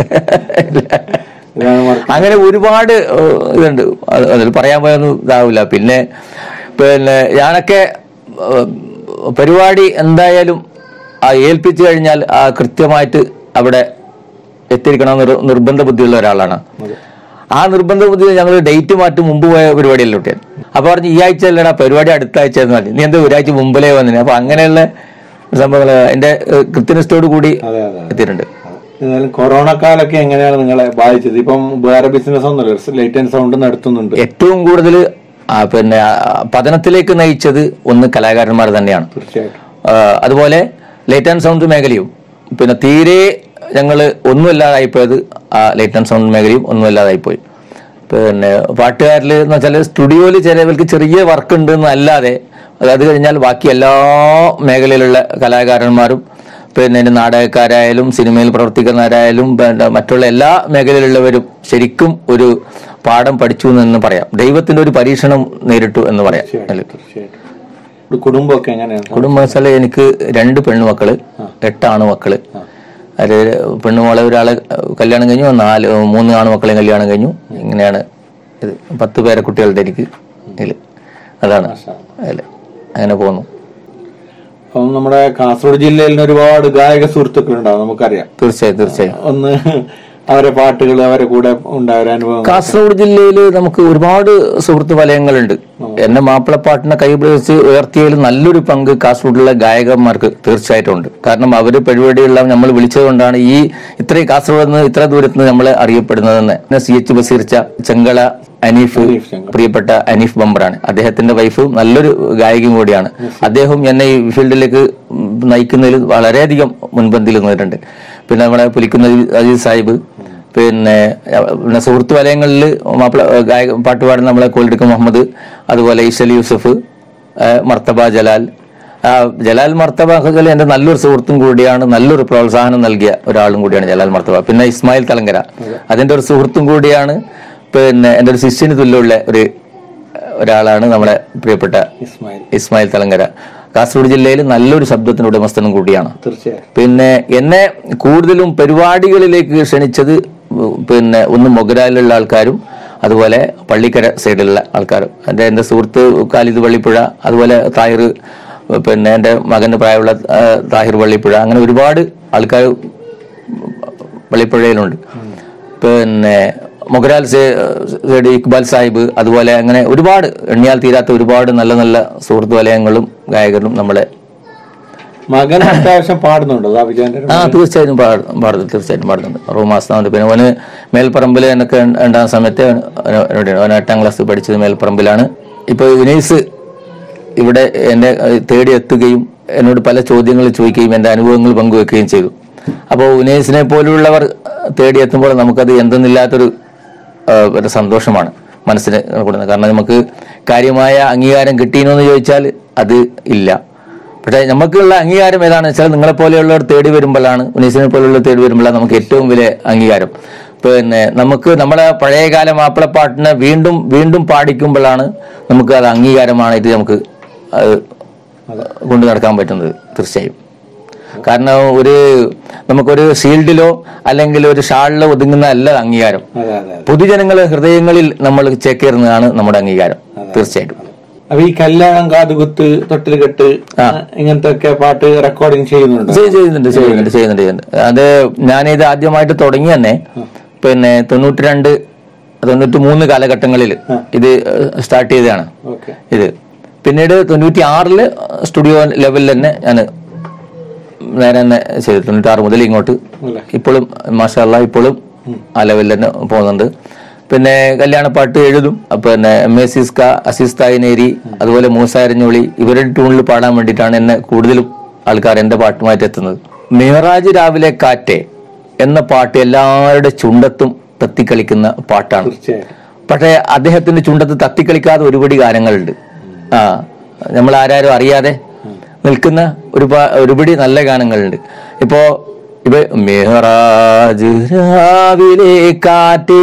D: ഇതാണ് മറക്കാൻ
B: അങ്ങനെ ഒരുപാട് ഏഹ്, ഇതുണ്ട് അത് അതിൽ പറയാൻ പോയൊന്നും ഇതാവില്ല പിന്നെ പിന്നെ ഞാനൊക്കെ ഏഹ്, പരിപാടി എന്തായാലും ആ ഏൽപ്പിച്ചു കഴിഞ്ഞാൽ ആ കൃത്യമായിട്ട് അവിടെ എത്തിയിരിക്കണമെന്നൊരു നിർബന്ധ ബുദ്ധിയുള്ള ഒരാളാണ് ആ നിർബന്ധ ബുദ്ധി ഞങ്ങൾ ഡേറ്റ് മാറ്റി മുമ്പ് പോയ പരിപാടിയല്ല കുട്ടിയാണ് അപ്പൊ പറഞ്ഞു ഈ ആഴ്ച അല്ലടാ പരിപാടി അടുത്ത ആഴ്ച എന്ന് പറഞ്ഞു നീ എന്താ ഒരാഴ്ച മുമ്പിലേ വന്നിന് അപ്പൊ അങ്ങനെയുള്ള സംഭവങ്ങൾ അതിന്റെ ഏഹ്, കൃത്യനിഷ്ഠയോട് കൂടി
D: അതെ അതെ
B: എത്തിയിട്ടുണ്ട്
D: എന്നാലും കൊറോണ കാലൊക്കെ എങ്ങനെയാണ് നിങ്ങളെ ബാധിച്ചത് ഇപ്പം വേറെ ബിസിനസ് ഒന്നുമില്ല ലൈറ്റ് ആൻഡ് സൗണ്ട് നടത്തുന്നുണ്ട്
B: ഏറ്റവും കൂടുതൽ പിന്നെ ആ, പതനത്തിലേക്ക് നയിച്ചത് ഒന്ന് കലാകാരന്മാർ തന്നെയാണ്
D: തീർച്ചയായിട്ടും
B: ആ, അതുപോലെ ലൈറ്റ് ആൻഡ് സൗണ്ട് മേഖലയും പിന്നെ തീരെ ഞങ്ങൾ ഒന്നുമില്ലാതായിപ്പോയത് ആ ലൈറ്റ് ആൻഡ് സൗണ്ട് മേഖലയും ഒന്നുമില്ലാതായിപ്പോയി പിന്നെ പാട്ടുകാരിൽ എന്ന് വെച്ചാൽ സ്റ്റുഡിയോയിൽ ചിലവർക്ക് ചെറിയ വർക്ക് ഉണ്ട് എന്നല്ലാതെ അത് അത് കഴിഞ്ഞാൽ ബാക്കി എല്ലാ മേഖലയിലുള്ള കലാകാരന്മാരും പിന്നെ ഇനി നാടകക്കാരായാലും സിനിമയിൽ പ്രവർത്തിക്കുന്നവരായാലും പിന്നെ മറ്റുള്ള എല്ലാ മേഖലയിലുള്ളവരും ശരിക്കും ഒരു പാഠം പഠിച്ചു എന്ന് പറയാം ദൈവത്തിന്റെ ഒരു പരീക്ഷണം നേരിട്ടു എന്ന് പറയാം അതില്.
D: തീർച്ചയായിട്ടും ഒരു കുടുംബമൊക്കെ എങ്ങനെയാണ്
B: കുടുംബം വെച്ചാൽ എനിക്ക് രണ്ട് പെണ്ണുമക്കള് എട്ടാണ് മക്കള് അത് പെണ്ണുമോളെ ഒരാളെ കല്യാണം കഴിഞ്ഞു നാല് മൂന്ന് ആണുമക്കളെ കല്യാണം കഴിഞ്ഞു ഇങ്ങനെയാണ് ഇത് പത്ത് പേരെ കുട്ടികളുടെ എനിക്ക് ഇതില് അതാണ് അതില് അങ്ങനെ പോകുന്നു
D: അപ്പം നമ്മുടെ കാസർഗോഡ് ജില്ലയിൽ ഒരുപാട് ഗായക സുഹൃത്തുക്കളുണ്ടാവും നമുക്കറിയാം
B: തീർച്ചയായും തീർച്ചയായും
D: ഒന്ന് അവരെ പാട്ടുകൾ അവരെ കൂടെ ഉണ്ടായ ഒരു അനുഭവം
B: കാസർഗോഡ് ജില്ലയിൽ നമുക്ക് ഒരുപാട് സുഹൃത്ത് വലയങ്ങളുണ്ട് എന്നെ മാപ്പിളപ്പാട്ടിനെ കൈപിടിച്ച് ഉയർത്തിയതിൽ നല്ലൊരു പങ്ക് കാസർഗോഡിലെ ഗായകന്മാർക്ക് തീർച്ചയായിട്ടും ഉണ്ട് കാരണം അവര് പരിപാടിയുള്ള നമ്മൾ വിളിച്ചതുകൊണ്ടാണ് ഈ ഇത്രയും കാസർഗോഡ് നിന്ന് ഇത്ര ദൂരത്ത് നിന്ന് നമ്മൾ അറിയപ്പെടുന്നതെന്ന് പിന്നെ സി എച്ച് ബസീർച്ച ചെങ്കള അനീഫ്
D: അനീഫ് ചെങ്കള.
B: പ്രിയപ്പെട്ട അനീഫ് ബംബറാണ് അദ്ദേഹത്തിന്റെ വൈഫ് നല്ലൊരു ഗായികയും കൂടിയാണ് അദ്ദേഹം എന്നെ ഈ ഫീൽഡിലേക്ക് നയിക്കുന്നതിൽ വളരെയധികം മുൻപന്തിയിൽ നിന്നിട്ടുണ്ട് പിന്നെ നമ്മുടെ പുലിക്കുന്ന അജീസ് സാഹിബ് പിന്നെ അഹ് പിന്നെ സുഹൃത്ത് വലയങ്ങളിൽ മാപ്പിള ഗായക പാട്ട് പാടുന്ന നമ്മളെ കോളിടുക്ക മുഹമ്മദ് അതുപോലെ ഈശലി യൂസഫ് ആഹ് മർത്തബ ജലാൽ ആ ജലാൽ മർത്തബ ഒക്കെ എന്റെ നല്ലൊരു സുഹൃത്തും കൂടിയാണ് നല്ലൊരു പ്രോത്സാഹനം നൽകിയ ഒരാളും കൂടിയാണ് ജലാൽ മർത്തബ പിന്നെ ഇസ്മായിൽ തലങ്കര അതിന്റെ ഒരു സുഹൃത്തും കൂടിയാണ് പിന്നെ എന്റെ ഒരു ശിഷ്യന് തുല്യമുള്ള ഒരു ഒരാളാണ് നമ്മുടെ പ്രിയപ്പെട്ട
D: ഇസ്മായിൽ
B: ഇസ്മായിൽ തലങ്കര കാസർഗോഡ് ജില്ലയിൽ നല്ലൊരു ശബ്ദത്തിന് ഉടമസ്ഥനും കൂടിയാണ്
D: തീർച്ചയായും
B: പിന്നെ എന്നെ കൂടുതലും പരിപാടികളിലേക്ക് ക്ഷണിച്ചത് പിന്നെ ഒന്ന് മൊഗരാലിലുള്ള ആൾക്കാരും അതുപോലെ പള്ളിക്കര സൈഡിലുള്ള ആൾക്കാരും എൻ്റെ എൻ്റെ സുഹൃത്ത് കാലിദ് പള്ളിപ്പുഴ അതുപോലെ താഹിർ പിന്നെ എൻ്റെ മകൻ്റെ പ്രായമുള്ള ആ, താഹിർ പള്ളിപ്പുഴ അങ്ങനെ ഒരുപാട് ആൾക്കാർ പള്ളിപ്പുഴയിലുണ്ട് പിന്നെ മൊഗരാൽ സേ- സൈഡ് ഇക്ബാൽ സാഹിബ് അതുപോലെ അങ്ങനെ ഒരുപാട് എണ്ണിയാൽ തീരാത്ത ഒരുപാട് നല്ല നല്ല സുഹൃത്ത് വലയങ്ങളും ഗായകരും നമ്മളെ
D: മകൻ അത്യാവശ്യം പാടുന്നുണ്ടോ ആ വിജയന്റെ
B: ആ തീർച്ചയായിട്ടും പാടും പാടുന്നു തീർച്ചയായിട്ടും പാടുന്നുണ്ട് റൂമാസ്ഥാനത്ത് പിന്നെ അവന് മേൽപ്പറമ്പിൽ എന്നൊക്കെ ഉണ്ടാകുന്ന സമയത്ത് അവന് എവിടെയാണ് അവൻ എട്ടാം ക്ലാസ് പഠിച്ചത് മേൽപ്പറമ്പിലാണ് ഇപ്പോൾ വിനീസ് ഇവിടെ എന്നെ ഏഹ്, തേടി എത്തുകയും എന്നോട് പല ചോദ്യങ്ങൾ ചോദിക്കുകയും എൻ്റെ അനുഭവങ്ങൾ പങ്കുവെക്കുകയും ചെയ്തു അപ്പോൾ ഉനേസിനെ പോലുള്ളവർ തേടി എത്തുമ്പോൾ നമുക്കത് എന്തെന്നില്ലാത്തൊരു ഏഹ്, ഒരു സന്തോഷമാണ് മനസ്സിന് കൊടുക്കുന്നത് കാരണം നമുക്ക് കാര്യമായ അംഗീകാരം കിട്ടിയെന്നോ എന്ന് ചോദിച്ചാൽ അത് ഇല്ല പക്ഷേ നമുക്കുള്ള അംഗീകാരം ഏതാണെന്ന് വെച്ചാൽ നിങ്ങളെ പോലെയുള്ളവർ തേടി വരുമ്പോഴാണ് ഉനീസിനെ പോലെയുള്ളവർ തേടി വരുമ്പോഴാണ് നമുക്ക് ഏറ്റവും വലിയ അംഗീകാരം പിന്നെ നമുക്ക് നമ്മുടെ പഴയകാല മാപ്പിളപ്പാട്ടിനെ വീണ്ടും വീണ്ടും പാടിക്കുമ്പോഴാണ് നമുക്ക് അത് അംഗീകാരമായിട്ട് നമുക്ക് അത് കൊണ്ടു നടക്കാൻ പറ്റുന്നത് തീർച്ചയായും കാരണം ഒരു നമുക്കൊരു ഷീൽഡിലോ അല്ലെങ്കിൽ ഒരു ഷാളിലോ ഒതുങ്ങുന്ന അല്ല അംഗീകാരം
D: അതെ അതെ അതെ
B: പൊതുജനങ്ങളെ ഹൃദയങ്ങളിൽ നമ്മൾ ചേക്കേറുന്നതാണ് നമ്മുടെ അംഗീകാരം തീർച്ചയായിട്ടും
D: അപ്പൊ ഈ കല്യാണം കാതുകുത്ത് തൊട്ടിൽകെട്ട് ഇങ്ങനത്തെ ഒക്കെ പാട്ട് റെക്കോർഡിങ് ചെയ്യുന്നുണ്ടോ
B: ചെയ്- ചെയ്യുന്നുണ്ട് ചെയ്യുന്നുണ്ട് ചെയ്യുന്നുണ്ട് ചെയ്യുന്നുണ്ട് അത് ഞാനിത് ആദ്യമായിട്ട് തുടങ്ങി തന്നെ പിന്നെ തൊണ്ണൂറ്റി രണ്ട് തൊണ്ണൂറ്റി മൂന്ന് കാലഘട്ടങ്ങളിൽ ഇത് സ്റ്റാർട്ട് ചെയ്തതാണ്
D: ഓക്കെ
B: ഇത് പിന്നീട് തൊണ്ണൂറ്റി ആറില് സ്റ്റുഡിയോ ലെവലിൽ തന്നെ ഞാൻ നേരെ തന്നെ ചെയ്തു തൊണ്ണൂറ്റി ആറ് മുതൽ ഇങ്ങോട്ട്
D: അല്ലേ?
B: ഇപ്പോഴും മാഷല്ല ഇപ്പോഴും ആ ലെവലിൽ തന്നെ പോകുന്നുണ്ട് പിന്നെ കല്യാണപ്പാട്ട് എഴുതും അപ്പൊ പിന്നെ എം എ സിസ്ക അസീസ് തായിനേരി അതുപോലെ മൂസ അരഞ്ഞോളി ഇവരുടെ ട്യൂണിൽ പാടാൻ വേണ്ടിയിട്ടാണ് എന്നെ കൂടുതലും ആൾക്കാർ എന്റെ പാട്ടുമായിട്ട് എത്തുന്നത് മിഹറാജ് രാവിലെ കാറ്റെ എന്ന പാട്ട് എല്ലാവരുടെ ചുണ്ടത്തും തത്തിക്കളിക്കുന്ന പാട്ടാണ്
D: തീർച്ചയായും
B: പക്ഷേ അദ്ദേഹത്തിന്റെ ചുണ്ടത്ത് തത്തിക്കളിക്കാതെ ഒരുപടി ഗാനങ്ങളുണ്ട് ആ നമ്മൾ ആരാരും അറിയാതെ നിൽക്കുന്ന ഒരു ഒരുപടി നല്ല ഗാനങ്ങളുണ്ട് ഇപ്പോ ഇപ്പൊ മെഹറാജ് രാവിലെ കാറ്റേ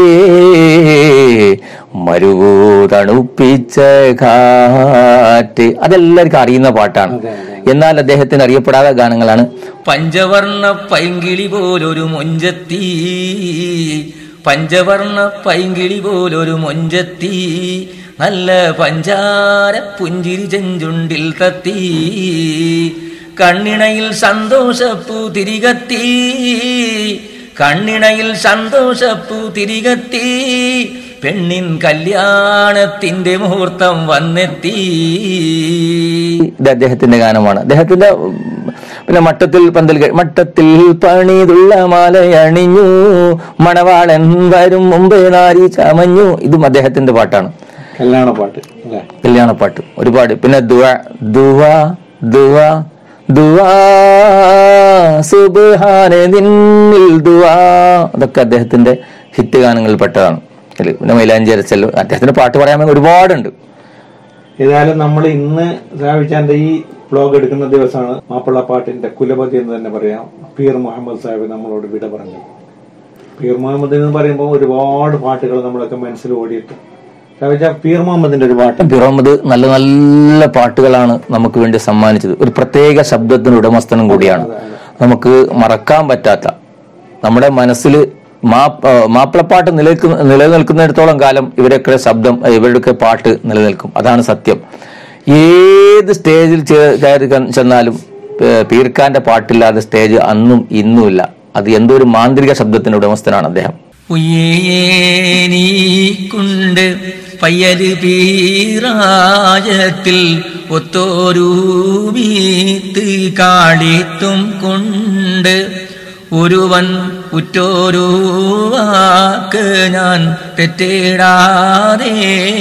B: മരുവൂ തണുപ്പിച്ച കാറ്റ് അതെല്ലാവർക്കും അറിയുന്ന പാട്ടാണ് എന്നാൽ അദ്ദേഹത്തിന് അറിയപ്പെടാത്ത ഗാനങ്ങളാണ്
A: പഞ്ചവർണ്ണ പൈങ്കിളി പോലൊരു മൊഞ്ചത്തി പഞ്ചവർണ്ണ പൈങ്കിളി പോലൊരു മൊഞ്ചത്തി നല്ല പഞ്ചാര പുഞ്ചിരി ചെഞ്ചുണ്ടിൽ തത്തി കണ്ണിണയിൽ സന്തോഷപ്പൂ തിരികത്തി കണ്ണിണയിൽ സന്തോഷപ്പൂ തിരികത്തി പെണ്ണിൻ കല്യാണത്തിന്റെ മുഹൂർത്തം വന്നെത്തി
B: ഇത് അദ്ദേഹത്തിന്റെ ഗാനമാണ് അദ്ദേഹത്തിന്റെ ഉം, പിന്നെ മട്ടത്തിൽ പന്തൽ കഴി- മട്ടത്തിൽ പണിതുള്ള മാലയണിഞ്ഞു മണവാളൻ വരും മുമ്പേ നാരി ചമഞ്ഞു ഇതും അദ്ദേഹത്തിന്റെ പാട്ടാണ്
D: കല്യാണ പാട്ട് അല്ലേ
B: കല്യാണപ്പാട്ട് ഒരുപാട് പിന്നെ ദുവ ദുവ ദുവ ദുവാ സുബ്ഹാനെ നിന്നിൽ ദുവാ അതൊക്കെ അദ്ദേഹത്തിന്റെ ഹിറ്റ് ഗാനങ്ങളിൽ പെട്ടതാണ് അതില് പിന്നെ മൈലാഞ്ചി അരച്ചല്ലോ അദ്ദേഹത്തിന്റെ പാട്ട് പറയാൻ ഒരുപാടുണ്ട്
D: ഏതായാലും നമ്മൾ ഇന്ന് സാഹിബിച്ചാന്റെ ഈ ബ്ലോഗ് എടുക്കുന്ന ദിവസമാണ് മാപ്പിളപ്പാട്ടിന്റെ കുലപതി എന്ന് തന്നെ പറയാം പീർ മുഹമ്മദ് സാഹിബ് നമ്മളോട് വിട പറഞ്ഞു പീർ മുഹമ്മദ് എന്ന് പറയുമ്പോൾ ഒരുപാട് പാട്ടുകൾ നമ്മളൊക്കെ മനസ്സിൽ ഓടിയിട്ട് സാഹിബിച്ച പീർ മുഹമ്മദിന്റെ ഒരു പാട്ട്
B: പിറമത് നല്ല നല്ല പാട്ടുകളാണ് നമുക്ക് വേണ്ടി സമ്മാനിച്ചത് ഒരു പ്രത്യേക ശബ്ദത്തിന് ഉടമസ്ഥനും കൂടിയാണ് നമുക്ക് മറക്കാൻ പറ്റാത്ത നമ്മുടെ മനസ്സിൽ മാ ആ, മാപ്പിളപ്പാട്ട് നിലനിൽക്കുന്ന നിലനിൽക്കുന്നിടത്തോളം കാലം ഇവരൊക്കെ ശബ്ദം ആ, ഇവരുടെയൊക്കെ പാട്ട് നിലനിൽക്കും അതാണ് സത്യം ഏത് സ്റ്റേജിൽ ചെ- കയറി ക- ചെന്നാലും ഏ, പീർക്കാന്റെ പാട്ടില്ലാതെ സ്റ്റേജ് അന്നും ഇന്നും ഇല്ല അത് എന്തോ ഒരു മാന്ത്രിക ശബ്ദത്തിന് ഉടമസ്ഥനാണ് അദ്ദേഹം
A: ഉയ്യേനീക്കുണ്ട് പയ്യല് പീറായത്തിൽ ഒത്തോരു വീത്ത് കാളിത്തും കൊണ്ട് ഒരുവൻ ഉറ്റോരു വാക്ക് ഞാൻ തെറ്റിടാതെ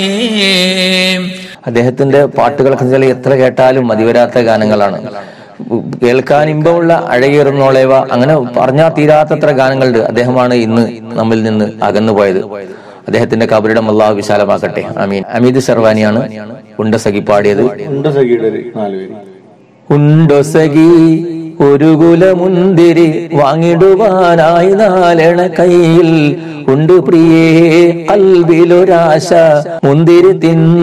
B: അദ്ദേഹത്തിന്റെ പാട്ടുകളൊക്കെ വെച്ചാൽ എത്ര കേട്ടാലും മതിവരാത്ത ഗാനങ്ങളാണ് കേൾക്കാൻ ഇമ്പമുള്ള അഴകേറുന്നോളേവ അങ്ങനെ പറഞ്ഞാൽ തീരാത്തത്ര ഗാനങ്ങളുണ്ട് അദ്ദേഹമാണ് ഇന്ന് നമ്മിൽ നിന്ന് അകന്നുപോയത് അദ്ദേഹത്തിന്റെ കബറിടം അള്ളാഹു വിശാലമാക്കട്ടെ അമീൻ അമീദ് ശർവാനിയാണ് ഉണ്ടസഖി പാടിയത്
D: ഉണ്ട് സഖിയുടെ ഒരു നാല് പേര്
B: ഉണ്ടൊസഖി ഒരു കുലമുന്തിരി വാങ്ങിടുവാനായി നാലെണ കയ്യിൽ ഉണ്ട് പ്രിയേ കൽവിലൊരാശ മുന്തിരി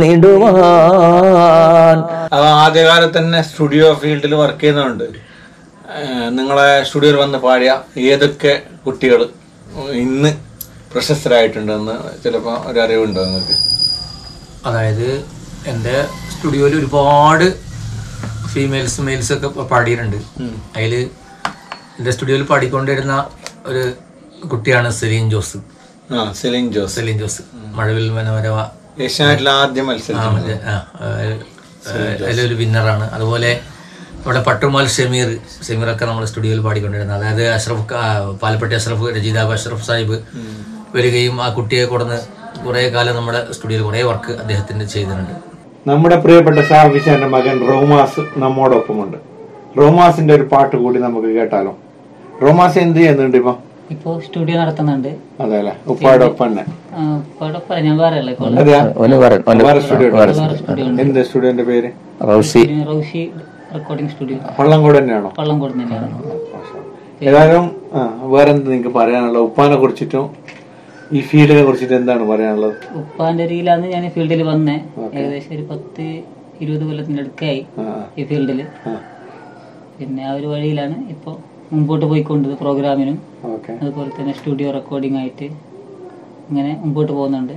B: തിന്നിടുവാൻ
D: അത് ആദ്യകാലത്ത് തന്നെ സ്റ്റുഡിയോ ഫീൽഡിൽ വർക്ക് ചെയ്യുന്നുണ്ട് ഏഹ് നിങ്ങളെ സ്റ്റുഡിയോയിൽ വന്ന് പാടിയ ഏതൊക്കെ കുട്ടികൾ ഇന്ന് പ്രശസ്തരായിട്ടുണ്ടെന്ന് ചിലപ്പോൾ ഒരു അറിവുണ്ടോ നിങ്ങൾക്ക്
A: അതായത് എൻ്റെ സ്റ്റുഡിയോയിൽ ഒരുപാട് ഫീമെയിൽസ് മെയിൽസ് ഒക്കെ പാടിയിട്ടുണ്ട് അതിൽ എൻ്റെ സ്റ്റുഡിയോയിൽ പാടിക്കൊണ്ടിരുന്ന ഒരു കുട്ടിയാണ് സെലീൻ ജോസ്
D: ആ സെലിൻ ജോസ്
A: സെലീൻ ജോസ് മഴവിൽ മനോരമ
D: ഏഷ്യാനെറ്റിൽ ആദ്യം
A: ആ,
D: മത്സരം
A: മറ്റേ, ആ, ആ, അതിലൊരു വിന്നറാണ് അതുപോലെ നമ്മുടെ പട്ടുമാൽ ഷമീർ ഷമീറൊക്കെ നമ്മുടെ സ്റ്റുഡിയോയിൽ പാടിക്കൊണ്ടിരുന്നത് അതായത് അഷ്റഫ് ക- ആ, പാലപ്പെട്ടി അഷ്റഫ് രചയിതാവ് അഷ്റഫ് സാഹിബ് വരികയും ആ കുട്ടിയെ കൊടുന്ന് കുറേ കാലം നമ്മുടെ സ്റ്റുഡിയോയിൽ കുറേ വർക്ക് അദ്ദേഹത്തിന് ചെയ്തിട്ടുണ്ട്
D: നമ്മുടെ പ്രിയപ്പെട്ട ഷാഫിച്ചാന്റെ മകൻ റോമാസ് നമ്മോടൊപ്പമുണ്ട് റോമാസിന്റെ ഒരു പാട്ട് കൂടി നമുക്ക് കേട്ടാലോ റോമാസ് എന്ത് ചെയ്യുന്നുണ്ട് ഇപ്പൊ
F: ഇപ്പോ സ്റ്റുഡിയോ നടത്തുന്നുണ്ട്
D: അതെ അല്ലെ ഉപ്പായുടെ ഒപ്പം തന്നെ
F: ആ, ഇവിടെ പറ ഞാൻ വേറെ അല്ല ഇപ്പോൾ
D: അതെയാ
B: ഒന്ന് പറ ഒന്ന്
D: വേറെ സ്റ്റുഡിയോ
B: വേറെ
F: സ്റ്റുഡിയോ ഉണ്ട്
D: എന്ത് സ്റ്റുഡിയോന്റെ പേര്
B: റൗസി
F: റൗഷി റെക്കോർഡിംഗ് സ്റ്റുഡിയോ
D: പള്ളംകോട് തന്നെയാണോ
F: പള്ളംകോട് തന്നെയാണ്
D: ഏതായാലും ആ വേറെന്ത് നിങ്ങൾക്ക് പറയാനുള്ളത് ഉപ്പാനെ കുറിച്ചിട്ടും ഈ ഫീൽഡിനെ കുറിച്ചിട്ട് എന്താണ് പറയാനുള്ളത്
F: ഉപ്പാന്റെ രീതിയിലാണ് ഞാൻ ഈ ഫീൽഡിൽ വന്നേ ഏകദേശം ഒരു പത്ത് ഇരുപത് കൊല്ലത്തിന്റെ അടുക്കായി
D: ആ,
F: ഈ ഫീൽഡിൽ
D: ആ,
F: പിന്നെ ആ ഒരു വഴിയിലാണ് ഇപ്പോൾ മുമ്പോട്ട് പോയിക്കൊണ്ടത് പ്രോഗ്രാമിനും
D: ഓക്കെ
F: അതുപോലെ തന്നെ സ്റ്റുഡിയോ റെക്കോർഡിംഗ് ആയിട്ട് ഇങ്ങനെ മുമ്പോട്ട് പോകുന്നുണ്ട്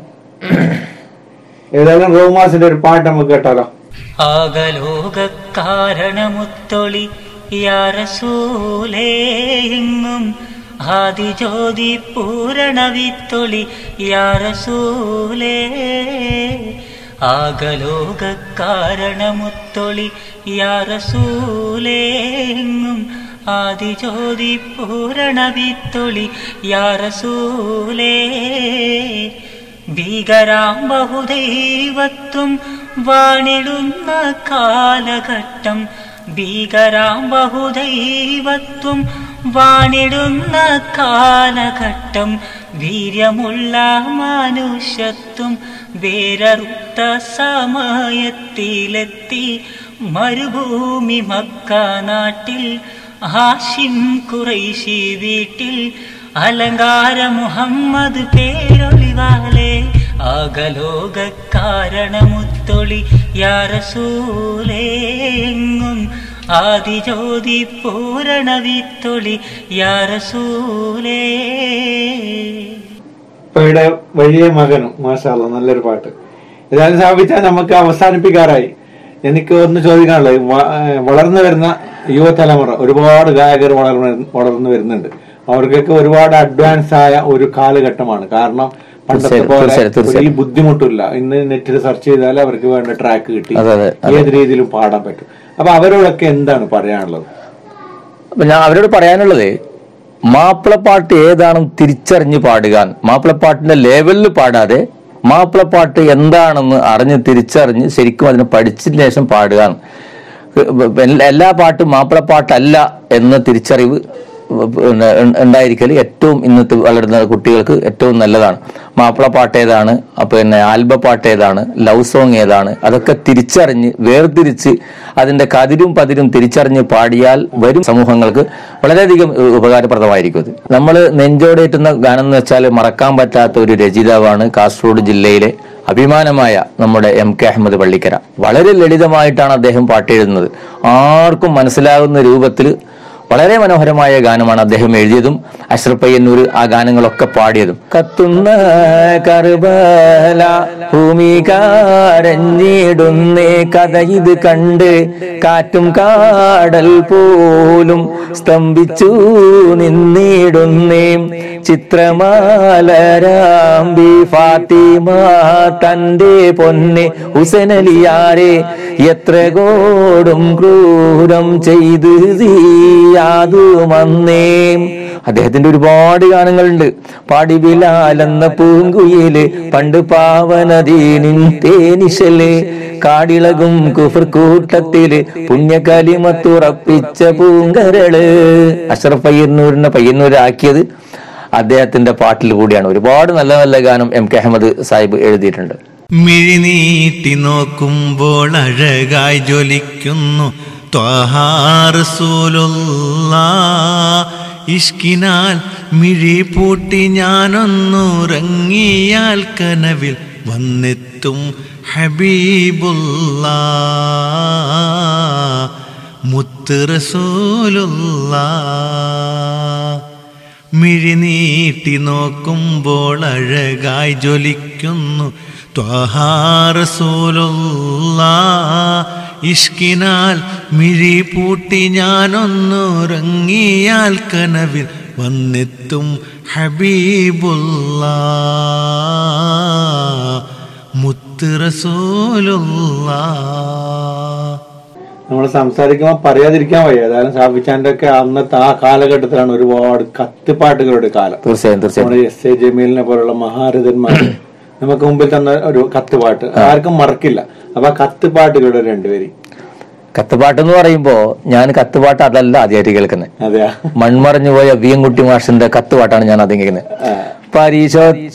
D: ഏതായാലും റോമാസിന്റെ ഒരു പാട്ട് നമുക്ക് കേട്ടാലോ
C: ആകലോക കാരണമുത്തൊളി യാരസൂലേങ്ങും ആദിജ്യോതി പൂരണവിത്തൊളി യാരസൂലേ ആകലോക കാരണമുത്തൊളി യാരസൂലേങ്ങും ആദിജ്യോതി പൂരണവിത്തൊളി യാരസൂലേ ഭീകരാം ബഹുദൈവത്വം വാണിടുന്ന കാലഘട്ടം ഭീകരാം ബഹുദൈവത്വം വാണിടുന്ന കാലഘട്ടം വീര്യമുള്ള മനുഷ്യത്വം വേരറുത്ത സമയത്തിലെത്തി മരുഭൂമി മക്ക നാട്ടിൽ ഹാഷിം കുറൈശി വീട്ടിൽ അലങ്കാര മുഹമ്മദ് പേരൊളിവാലേ ആകലോക കാരണമുത്തൊളി യാരസൂലേങ്ങും ആദിജ്യോതി പൂരണവിത്തൊളി യാരസൂലേ
D: ഇപ്പയുടെ വലിയ മകനും മാഷാല്ല നല്ലൊരു പാട്ട് ഏതായാലും സ്ഥാപിച്ചാൽ നമുക്ക് അവസാനിപ്പിക്കാറായി എനിക്ക് ഒന്ന് ചോദിക്കാനുള്ളത് വ- ഏഹ് വളർന്നു വരുന്ന യുവതലമുറ ഒരുപാട് ഗായകർ വളർന്നു വളർന്നു വരുന്നുണ്ട് അവർക്കൊക്കെ ഒരുപാട് അഡ്വാൻസ് ആയ ഒരു കാലഘട്ടമാണ് കാരണം പണ്ടത്തെ
B: തീർച്ചയായും,
D: പോലെ
B: തീർച്ചയായും, തീർച്ചയായും.
D: ഈ ബുദ്ധിമുട്ടില്ല ഇന്ന് നെറ്റിൽ സെർച്ച് ചെയ്താൽ അവർക്ക് വേണ്ട ട്രാക്ക് കിട്ടി
B: അതെ, അതെ,
D: ഏത് രീതിയിലും പാടാൻ പറ്റും അപ്പൊ അവരോടൊക്കെ എന്താണ് പറയാനുള്ളത്
B: അപ്പൊ ഞാൻ അവരോട് പറയാനുള്ളത് മാപ്പിളപ്പാട്ട് ഏതാണെന്ന് തിരിച്ചറിഞ്ഞ് പാടുക മാപ്പിളപ്പാട്ടിന്റെ ലെവലിൽ പാടാതെ മാപ്പിളപ്പാട്ട് എന്താണെന്ന് അറിഞ്ഞ് തിരിച്ചറിഞ്ഞ് ശരിക്കും അതിനെ പഠിച്ചതിന് ശേഷം പാടുക എല്ലാ- എല്ലാ പാട്ടും മാപ്പിളപ്പാട്ടല്ല എന്ന തിരിച്ചറിവ് പിന്നെ ഉ- ഉണ്ടായിരിക്കൽ ഏറ്റവും ഇന്നത്തെ വളരുന്ന കുട്ടികൾക്ക് ഏറ്റവും നല്ലതാണ് മാപ്പിളപ്പാട്ട് ഏതാണ് അപ്പൊ പിന്നെ ആൽബ പാട്ട് ഏതാണ് ലവ് സോങ് ഏതാണ് അതൊക്കെ തിരിച്ചറിഞ്ഞ് വേർതിരിച്ച് അതിന്റെ കതിരും പതിരും തിരിച്ചറിഞ്ഞ് പാടിയാൽ വരും സമൂഹങ്ങൾക്ക് വളരെയധികം ഉ- ഉപകാരപ്രദമായിരിക്കും ഇത് നമ്മൾ നെഞ്ചോടേറ്റുന്ന ഗാനം എന്ന് വെച്ചാൽ മറക്കാൻ പറ്റാത്ത ഒരു രചയിതാവാണ് കാസർഗോഡ് ജില്ലയിലെ അഭിമാനമായ നമ്മുടെ എം കെ അഹമ്മദ് പള്ളിക്കര വളരെ ലളിതമായിട്ടാണ് അദ്ദേഹം പാട്ട് എഴുതുന്നത് ആർക്കും മനസ്സിലാകുന്ന രൂപത്തിൽ വളരെ മനോഹരമായ ഗാനമാണ് അദ്ദേഹം എഴുതിയതും അഷ്റഫ് പയ്യന്നൂർ ആ ഗാനങ്ങളൊക്കെ പാടിയതും കത്തുന്ന കറുബല ഭൂമി കാരഞ്ഞിടുന്നേ കഥ ഇത് കണ്ട് കാറ്റും കാടൽ പോലും സ്തംഭിച്ചു നിന്നിടുന്നേ ചിത്രമാലരാമ്പി ഫാത്തിമ തന്റെ പൊന്നെ ഹുസനലിയാരെ എത്ര കോടും ക്രൂരം ചെയ്ത് യാതുമന്നേ അദ്ദേഹത്തിന്റെ ഒരുപാട് ഗാനങ്ങളുണ്ട് പാടി ബിലാലെന്ന പൂങ്കുയില് പണ്ട് പാവനദീനിൻ തേനിശല് കാടിളകും കുഫർ കൂട്ടത്തില് പുണ്യകലിമത്തുറപ്പിച്ച പൂങ്കരള് അഷറഫ് പയ്യന്നൂരിനെ പയ്യന്നൂരാക്കിയത് അദ്ദേഹത്തിന്റെ പാട്ടിൽ കൂടിയാണ് ഒരുപാട് നല്ല നല്ല ഗാനം എം കെ അഹമ്മദ് സാഹിബ് എഴുതിയിട്ടുണ്ട്
G: മിഴിനീട്ടി നോക്കുമ്പോൾ അഴകായി ജ്വലിക്കുന്നു ത്വഹാറസൂലുള്ള ഇഷ്കിനാൽ മിഴി പൂട്ടി ഞാനൊന്നുറങ്ങിയാൽ കനവിൽ വന്നെത്തും ഹബീബുള്ള മുത്ത് റസൂലുള്ള മിഴിനീട്ടി നോക്കുമ്പോൾ അഴകായി ജ്വലിക്കുന്നു ത്വഹാറസൂലുള്ള ഇഷ്കിനാൽ മിഴി പൂട്ടി ഞാനൊന്നുറങ്ങിയാൽ കനവിൽ വന്നെത്തും ഹബീബുള്ള മുത്ത് റസൂലുള്ള
D: നമ്മൾ സംസാരിക്കുമ്പോൾ പറയാതിരിക്കാൻ വയ്യ ഏതായാലും ഷാഫിച്ചാന്റെ ഒക്കെ അന്നത്തെ ആ കാലഘട്ടത്തിലാണ് ഒരുപാട് കത്തുപാട്ടുകളുടെ കാലം
B: തീർച്ചയായും തീർച്ചയായും
D: നമ്മുടെ എസ് എ ജമീലിനെ പോലുള്ള മഹാരഥന്മാർ നമുക്ക് മുമ്പിൽ തന്ന ഒരു കത്തുപാട്ട് ആർക്കും മറക്കില്ല അപ്പൊ ആ കത്തുപാട്ടുകളുടെ രണ്ടുപേര്
B: കത്തുപാട്ട് എന്ന് പറയുമ്പോ ഞാൻ കത്തുപാട്ട് അതല്ല ആദ്യമായിട്ട് കേൾക്കുന്നത്
D: അതെയാ
B: മൺമറഞ്ഞു പോയ വിയൻകുട്ടി മാഷിന്റെ കത്തുപാട്ടാണ് ഞാൻ ആദ്യം കേൾക്കുന്നത് പരിശൊത്ത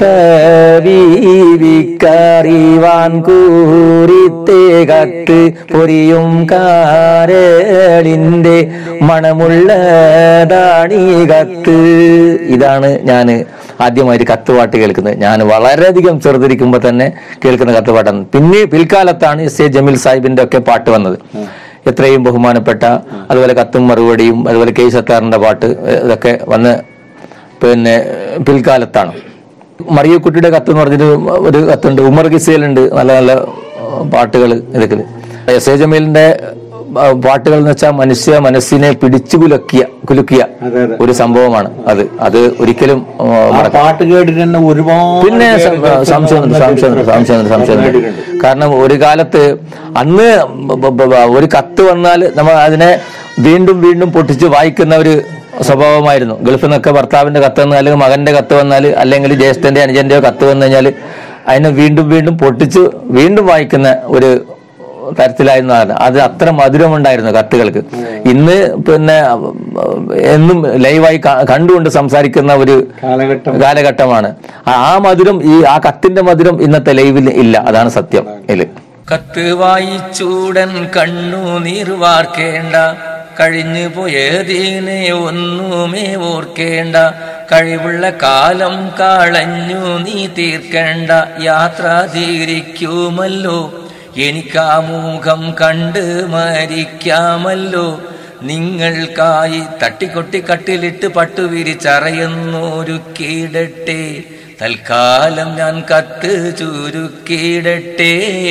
B: വീവിക്കറിവാൻ കൂറിത്തേ കത്ത് പൊരിയും കാരളിന്റെ മണമുള്ളതാണീ കത്ത് ഇതാണ് ഞാൻ ആദ്യമായിട്ട് കത്തുപാട്ട് കേൾക്കുന്നത് ഞാൻ വളരെയധികം ചെറുതിരിക്കുമ്പോൾ തന്നെ കേൾക്കുന്ന കത്തുപാട്ടാണ് പിന്നെ പിൽക്കാലത്താണ് എസ് എ ജമീൽ സാഹിബിന്റെ ഒക്കെ പാട്ട് വന്നത് എത്രയും ബഹുമാനപ്പെട്ട അതുപോലെ കത്തും മറുപടിയും അതുപോലെ കെ സത്താറിന്റെ പാട്ട് ഇതൊക്കെ വന്ന് പിന്നെ പിൽക്കാലത്താണ് മറിയക്കുട്ടിയുടെ കത്ത് എന്ന് പറഞ്ഞൊരു ഒരു കത്തുണ്ട് ഉമർ കിസയിലുണ്ട് നല്ല നല്ല പാട്ടുകൾ ഇതൊക്കെ എസ് എ ജമീലിന്റെ ആ, പാട്ടുകൾ എന്ന് വെച്ചാൽ മനുഷ്യ മനസ്സിനെ പിടിച്ചു കുലക്കിയ കുലുക്കിയ
D: അതെ, അതെ.
B: ഒരു സംഭവമാണ് അത് അത് ഒരിക്കലും ആ,
D: ആ
B: മറക്കാൻ
D: പാട്ട് കേട്ടിട്ട് തന്നെ ഒരുപാട്
B: പിന്നെ
D: പേര്
B: സം- സംശയമൊന്നുമില്ല സംശയമൊന്നുമില്ല സംശയമൊന്നുമില്ല സംശയമൊന്നുമില്ല
D: കേട്ടിട്ടുണ്ട്.
B: കാരണം ഒരു കാലത്ത് അന്ന് ബ- ബ- ബ- ഒരു കത്ത് വന്നാൽ നമ്മൾ അതിനെ വീണ്ടും വീണ്ടും പൊട്ടിച്ച് വായിക്കുന്ന ഒരു സ്വഭാവമായിരുന്നു ഗൾഫിൽ നിന്നൊക്കെ ഭർത്താവിന്റെ കത്ത് വന്നാൽ അല്ലെങ്കിൽ മകന്റെ കത്ത് വന്നാൽ അല്ലെങ്കിൽ ജ്യേഷ്ഠന്റെ അനുജന്റെയോ കത്ത് വന്നു കഴിഞ്ഞാൽ അതിനെ വീണ്ടും വീണ്ടും പൊട്ടിച്ച് വീണ്ടും വായിക്കുന്ന ഒരു തരത്തിലായിരുന്നു അത്. അത് അത്ര മധുരമുണ്ടായിരുന്നു കത്തുകൾക്ക് ഇന്ന് പിന്നെ എന്നും ലൈവായി ക- കണ്ടുകൊണ്ട് സംസാരിക്കുന്ന ഒരു
D: കാലഘട്ടം
B: കാലഘട്ടമാണ് ആ- ആ മധുരം ഈ ആ കത്തിന്റെ മധുരം ഇന്നത്തെ ലൈവിൽ ഇല്ല അതാണ് സത്യം ഇതില്
A: കത്ത് വായിച്ചൂടൻ കണ്ണു നീർവാർക്കേണ്ട കഴിഞ്ഞു പോയതിനെ ഒന്നുമേ ഓർക്കേണ്ട കഴിവുള്ള കാലം കാളഞ്ഞു നീ തീർക്കേണ്ട യാത്ര തീരിക്കുമല്ലോ എനിക്കാ മുഖം കണ്ട് മരിക്കാമല്ലോ നിങ്ങൾക്കായി തട്ടിക്കൊട്ടി കട്ടിലിട്ട് പട്ടുവിരിച്ചറയുന്നൊരുക്കിയിടട്ടെ തൽക്കാലം ഞാൻ കത്ത് ചുരുക്കിയിടട്ടെ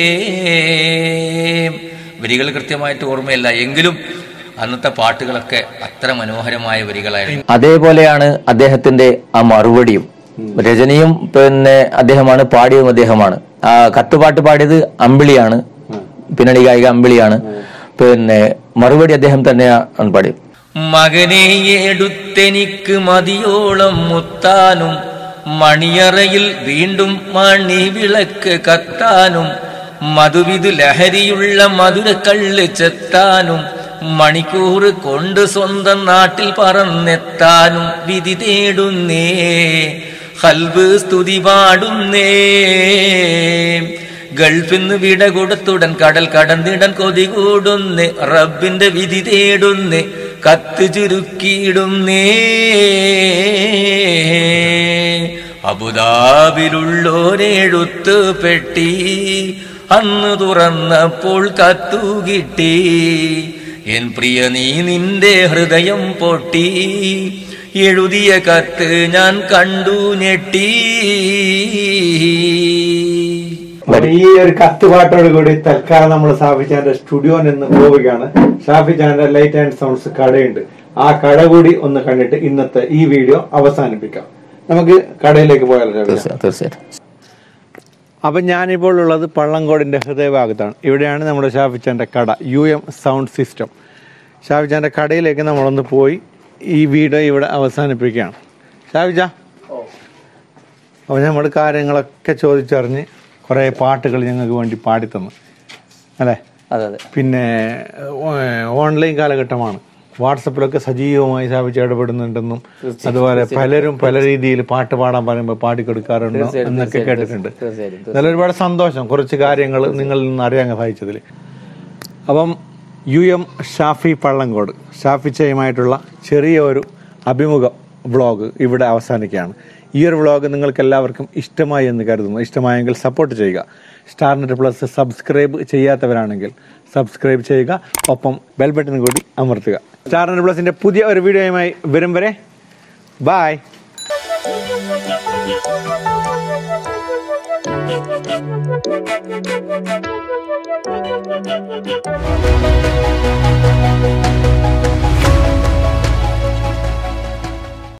A: വരികൾ കൃത്യമായിട്ട് ഓർമ്മയില്ല എങ്കിലും അന്നത്തെ പാട്ടുകളൊക്കെ അത്ര മനോഹരമായ വരികളായിരുന്നു
B: അതേപോലെയാണ് അദ്ദേഹത്തിന്റെ ആ മറുപടിയും രചനയും പിന്നെ അദ്ദേഹമാണ് പാടിയതും അദ്ദേഹമാണ് ആ കത്തുപാട്ട് പാടിയത് അമ്പിളിയാണ് പിന്നണി ഗായിക അമ്പിളിയാണ് പിന്നെ മറുപടി അദ്ദേഹം തന്നെയാണ് പാടിയത്
A: മകനെ എടുത്തെനിക്ക് മതിയോളം മുത്താനും മണിയറയിൽ വീണ്ടും മണി വിളക്ക് കത്താനും മധുവിധു ലഹരിയുള്ള മധുരക്കള്ള് ചെത്താനും മണിക്കൂർ കൊണ്ട് സ്വന്തം നാട്ടിൽ പറന്നെത്താനും വിധി തേടുന്നേ ഹൽബ് സ്തുതി പാടുന്നേ ഗൾഫിന്ന് വിട കൊടുത്തുടൻ കടൽ കടന്നിടൻ കൊതി കൂടുന്നേ റബ്ബിന്റെ വിധി തേടുന്നേ കത്ത് ചുരുക്കിയിടുന്നേ അബുദാബിലുള്ളോരെഴുത്ത് പെട്ടി അന്ന് തുറന്നപ്പോൾ കത്തു കിട്ടി എൻ പ്രിയ നീ നിന്റെ ഹൃദയം പൊട്ടി എഴുതിയ കത്ത് ഞാൻ കണ്ടു ഞെട്ടി
D: അപ്പൊ ഈ ഒരു കത്തുപാട്ടോട് കൂടി തൽക്കാലം നമ്മൾ ഷാഫിച്ചാന്റെ സ്റ്റുഡിയോ നിന്ന് പോവുകയാണ് ഷാഫിച്ചാന്റെ ലൈറ്റ് ആൻഡ് സൗണ്ട്സ് കടയുണ്ട് ആ കട കൂടി ഒന്ന് കണ്ടിട്ട് ഇന്നത്തെ ഈ വീഡിയോ അവസാനിപ്പിക്കാം നമുക്ക് കടയിലേക്ക് പോയാലോ ഷാഫിച്ച
B: തീർച്ചയായിട്ടും
D: അപ്പം ഞാനിപ്പോൾ ഉള്ളത് പള്ളങ്കോടിൻ്റെ ഹൃദയഭാഗത്താണ് ഇവിടെയാണ് നമ്മുടെ ഷാഫിച്ചാൻ്റെ കട യു എം സൗണ്ട് സിസ്റ്റം ഷാഫിച്ചാൻ്റെ കടയിലേക്ക് നമ്മളൊന്ന് പോയി ഈ വീഡിയോ ഇവിടെ അവസാനിപ്പിക്കുകയാണ് ഷാഫിച്ച അപ്പോൾ നമ്മൾ കാര്യങ്ങളൊക്കെ ചോദിച്ചറിഞ്ഞ് കുറേ പാട്ടുകൾ ഞങ്ങൾക്ക് വേണ്ടി പാടിത്തന്നു അല്ലേ
B: അതെ അതെ
D: പിന്നെ ഏഹ്, ഓൺലൈൻ കാലഘട്ടമാണ് വാട്സപ്പിലൊക്കെ സജീവമായി സ്ഥാപിച്ച് ഇടപെടുന്നുണ്ടെന്നും അതുപോലെ പലരും പല രീതിയിൽ പാട്ട് പാടാൻ പറയുമ്പോൾ പാടിക്കൊടുക്കാറുണ്ടോ
B: തീർച്ചയായും,
D: എന്നൊക്കെ
B: തീർച്ചയായും,
D: കേട്ടിട്ടുണ്ട്
B: തീർച്ചയായും,
D: എന്നാലും ഒരുപാട് സന്തോഷം കുറച്ച് കാര്യങ്ങൾ നിങ്ങളിൽ നിന്ന് അറിയാൻ സാധിച്ചതിൽ അപ്പം യു എം ഷാഫി പള്ളങ്കോട് ഷാഫിച്ചയുമായിട്ടുള്ള ചെറിയ ഒരു അഭിമുഖ വ്ളോഗ് ഇവിടെ അവസാനിക്കുകയാണ് ഈ ഒരു വ്ളോഗ് നിങ്ങൾക്ക് എല്ലാവർക്കും ഇഷ്ടമായി എന്ന് കരുതുന്നു ഇഷ്ടമായെങ്കിൽ സപ്പോർട്ട് ചെയ്യുക സ്റ്റാർ നെറ്റ് പ്ലസ് സബ്സ്ക്രൈബ് ചെയ്യാത്തവരാണെങ്കിൽ സബ്സ്ക്രൈബ് ചെയ്യുക ഒപ്പം ബെൽ ബട്ടൺ കൂടി അമർത്തുക സ്റ്റാർ നെറ്റ് പ്ലസിന്റെ പുതിയ ഒരു വീഡിയോയുമായി വരും വരെ ബായ്
H: Thank you.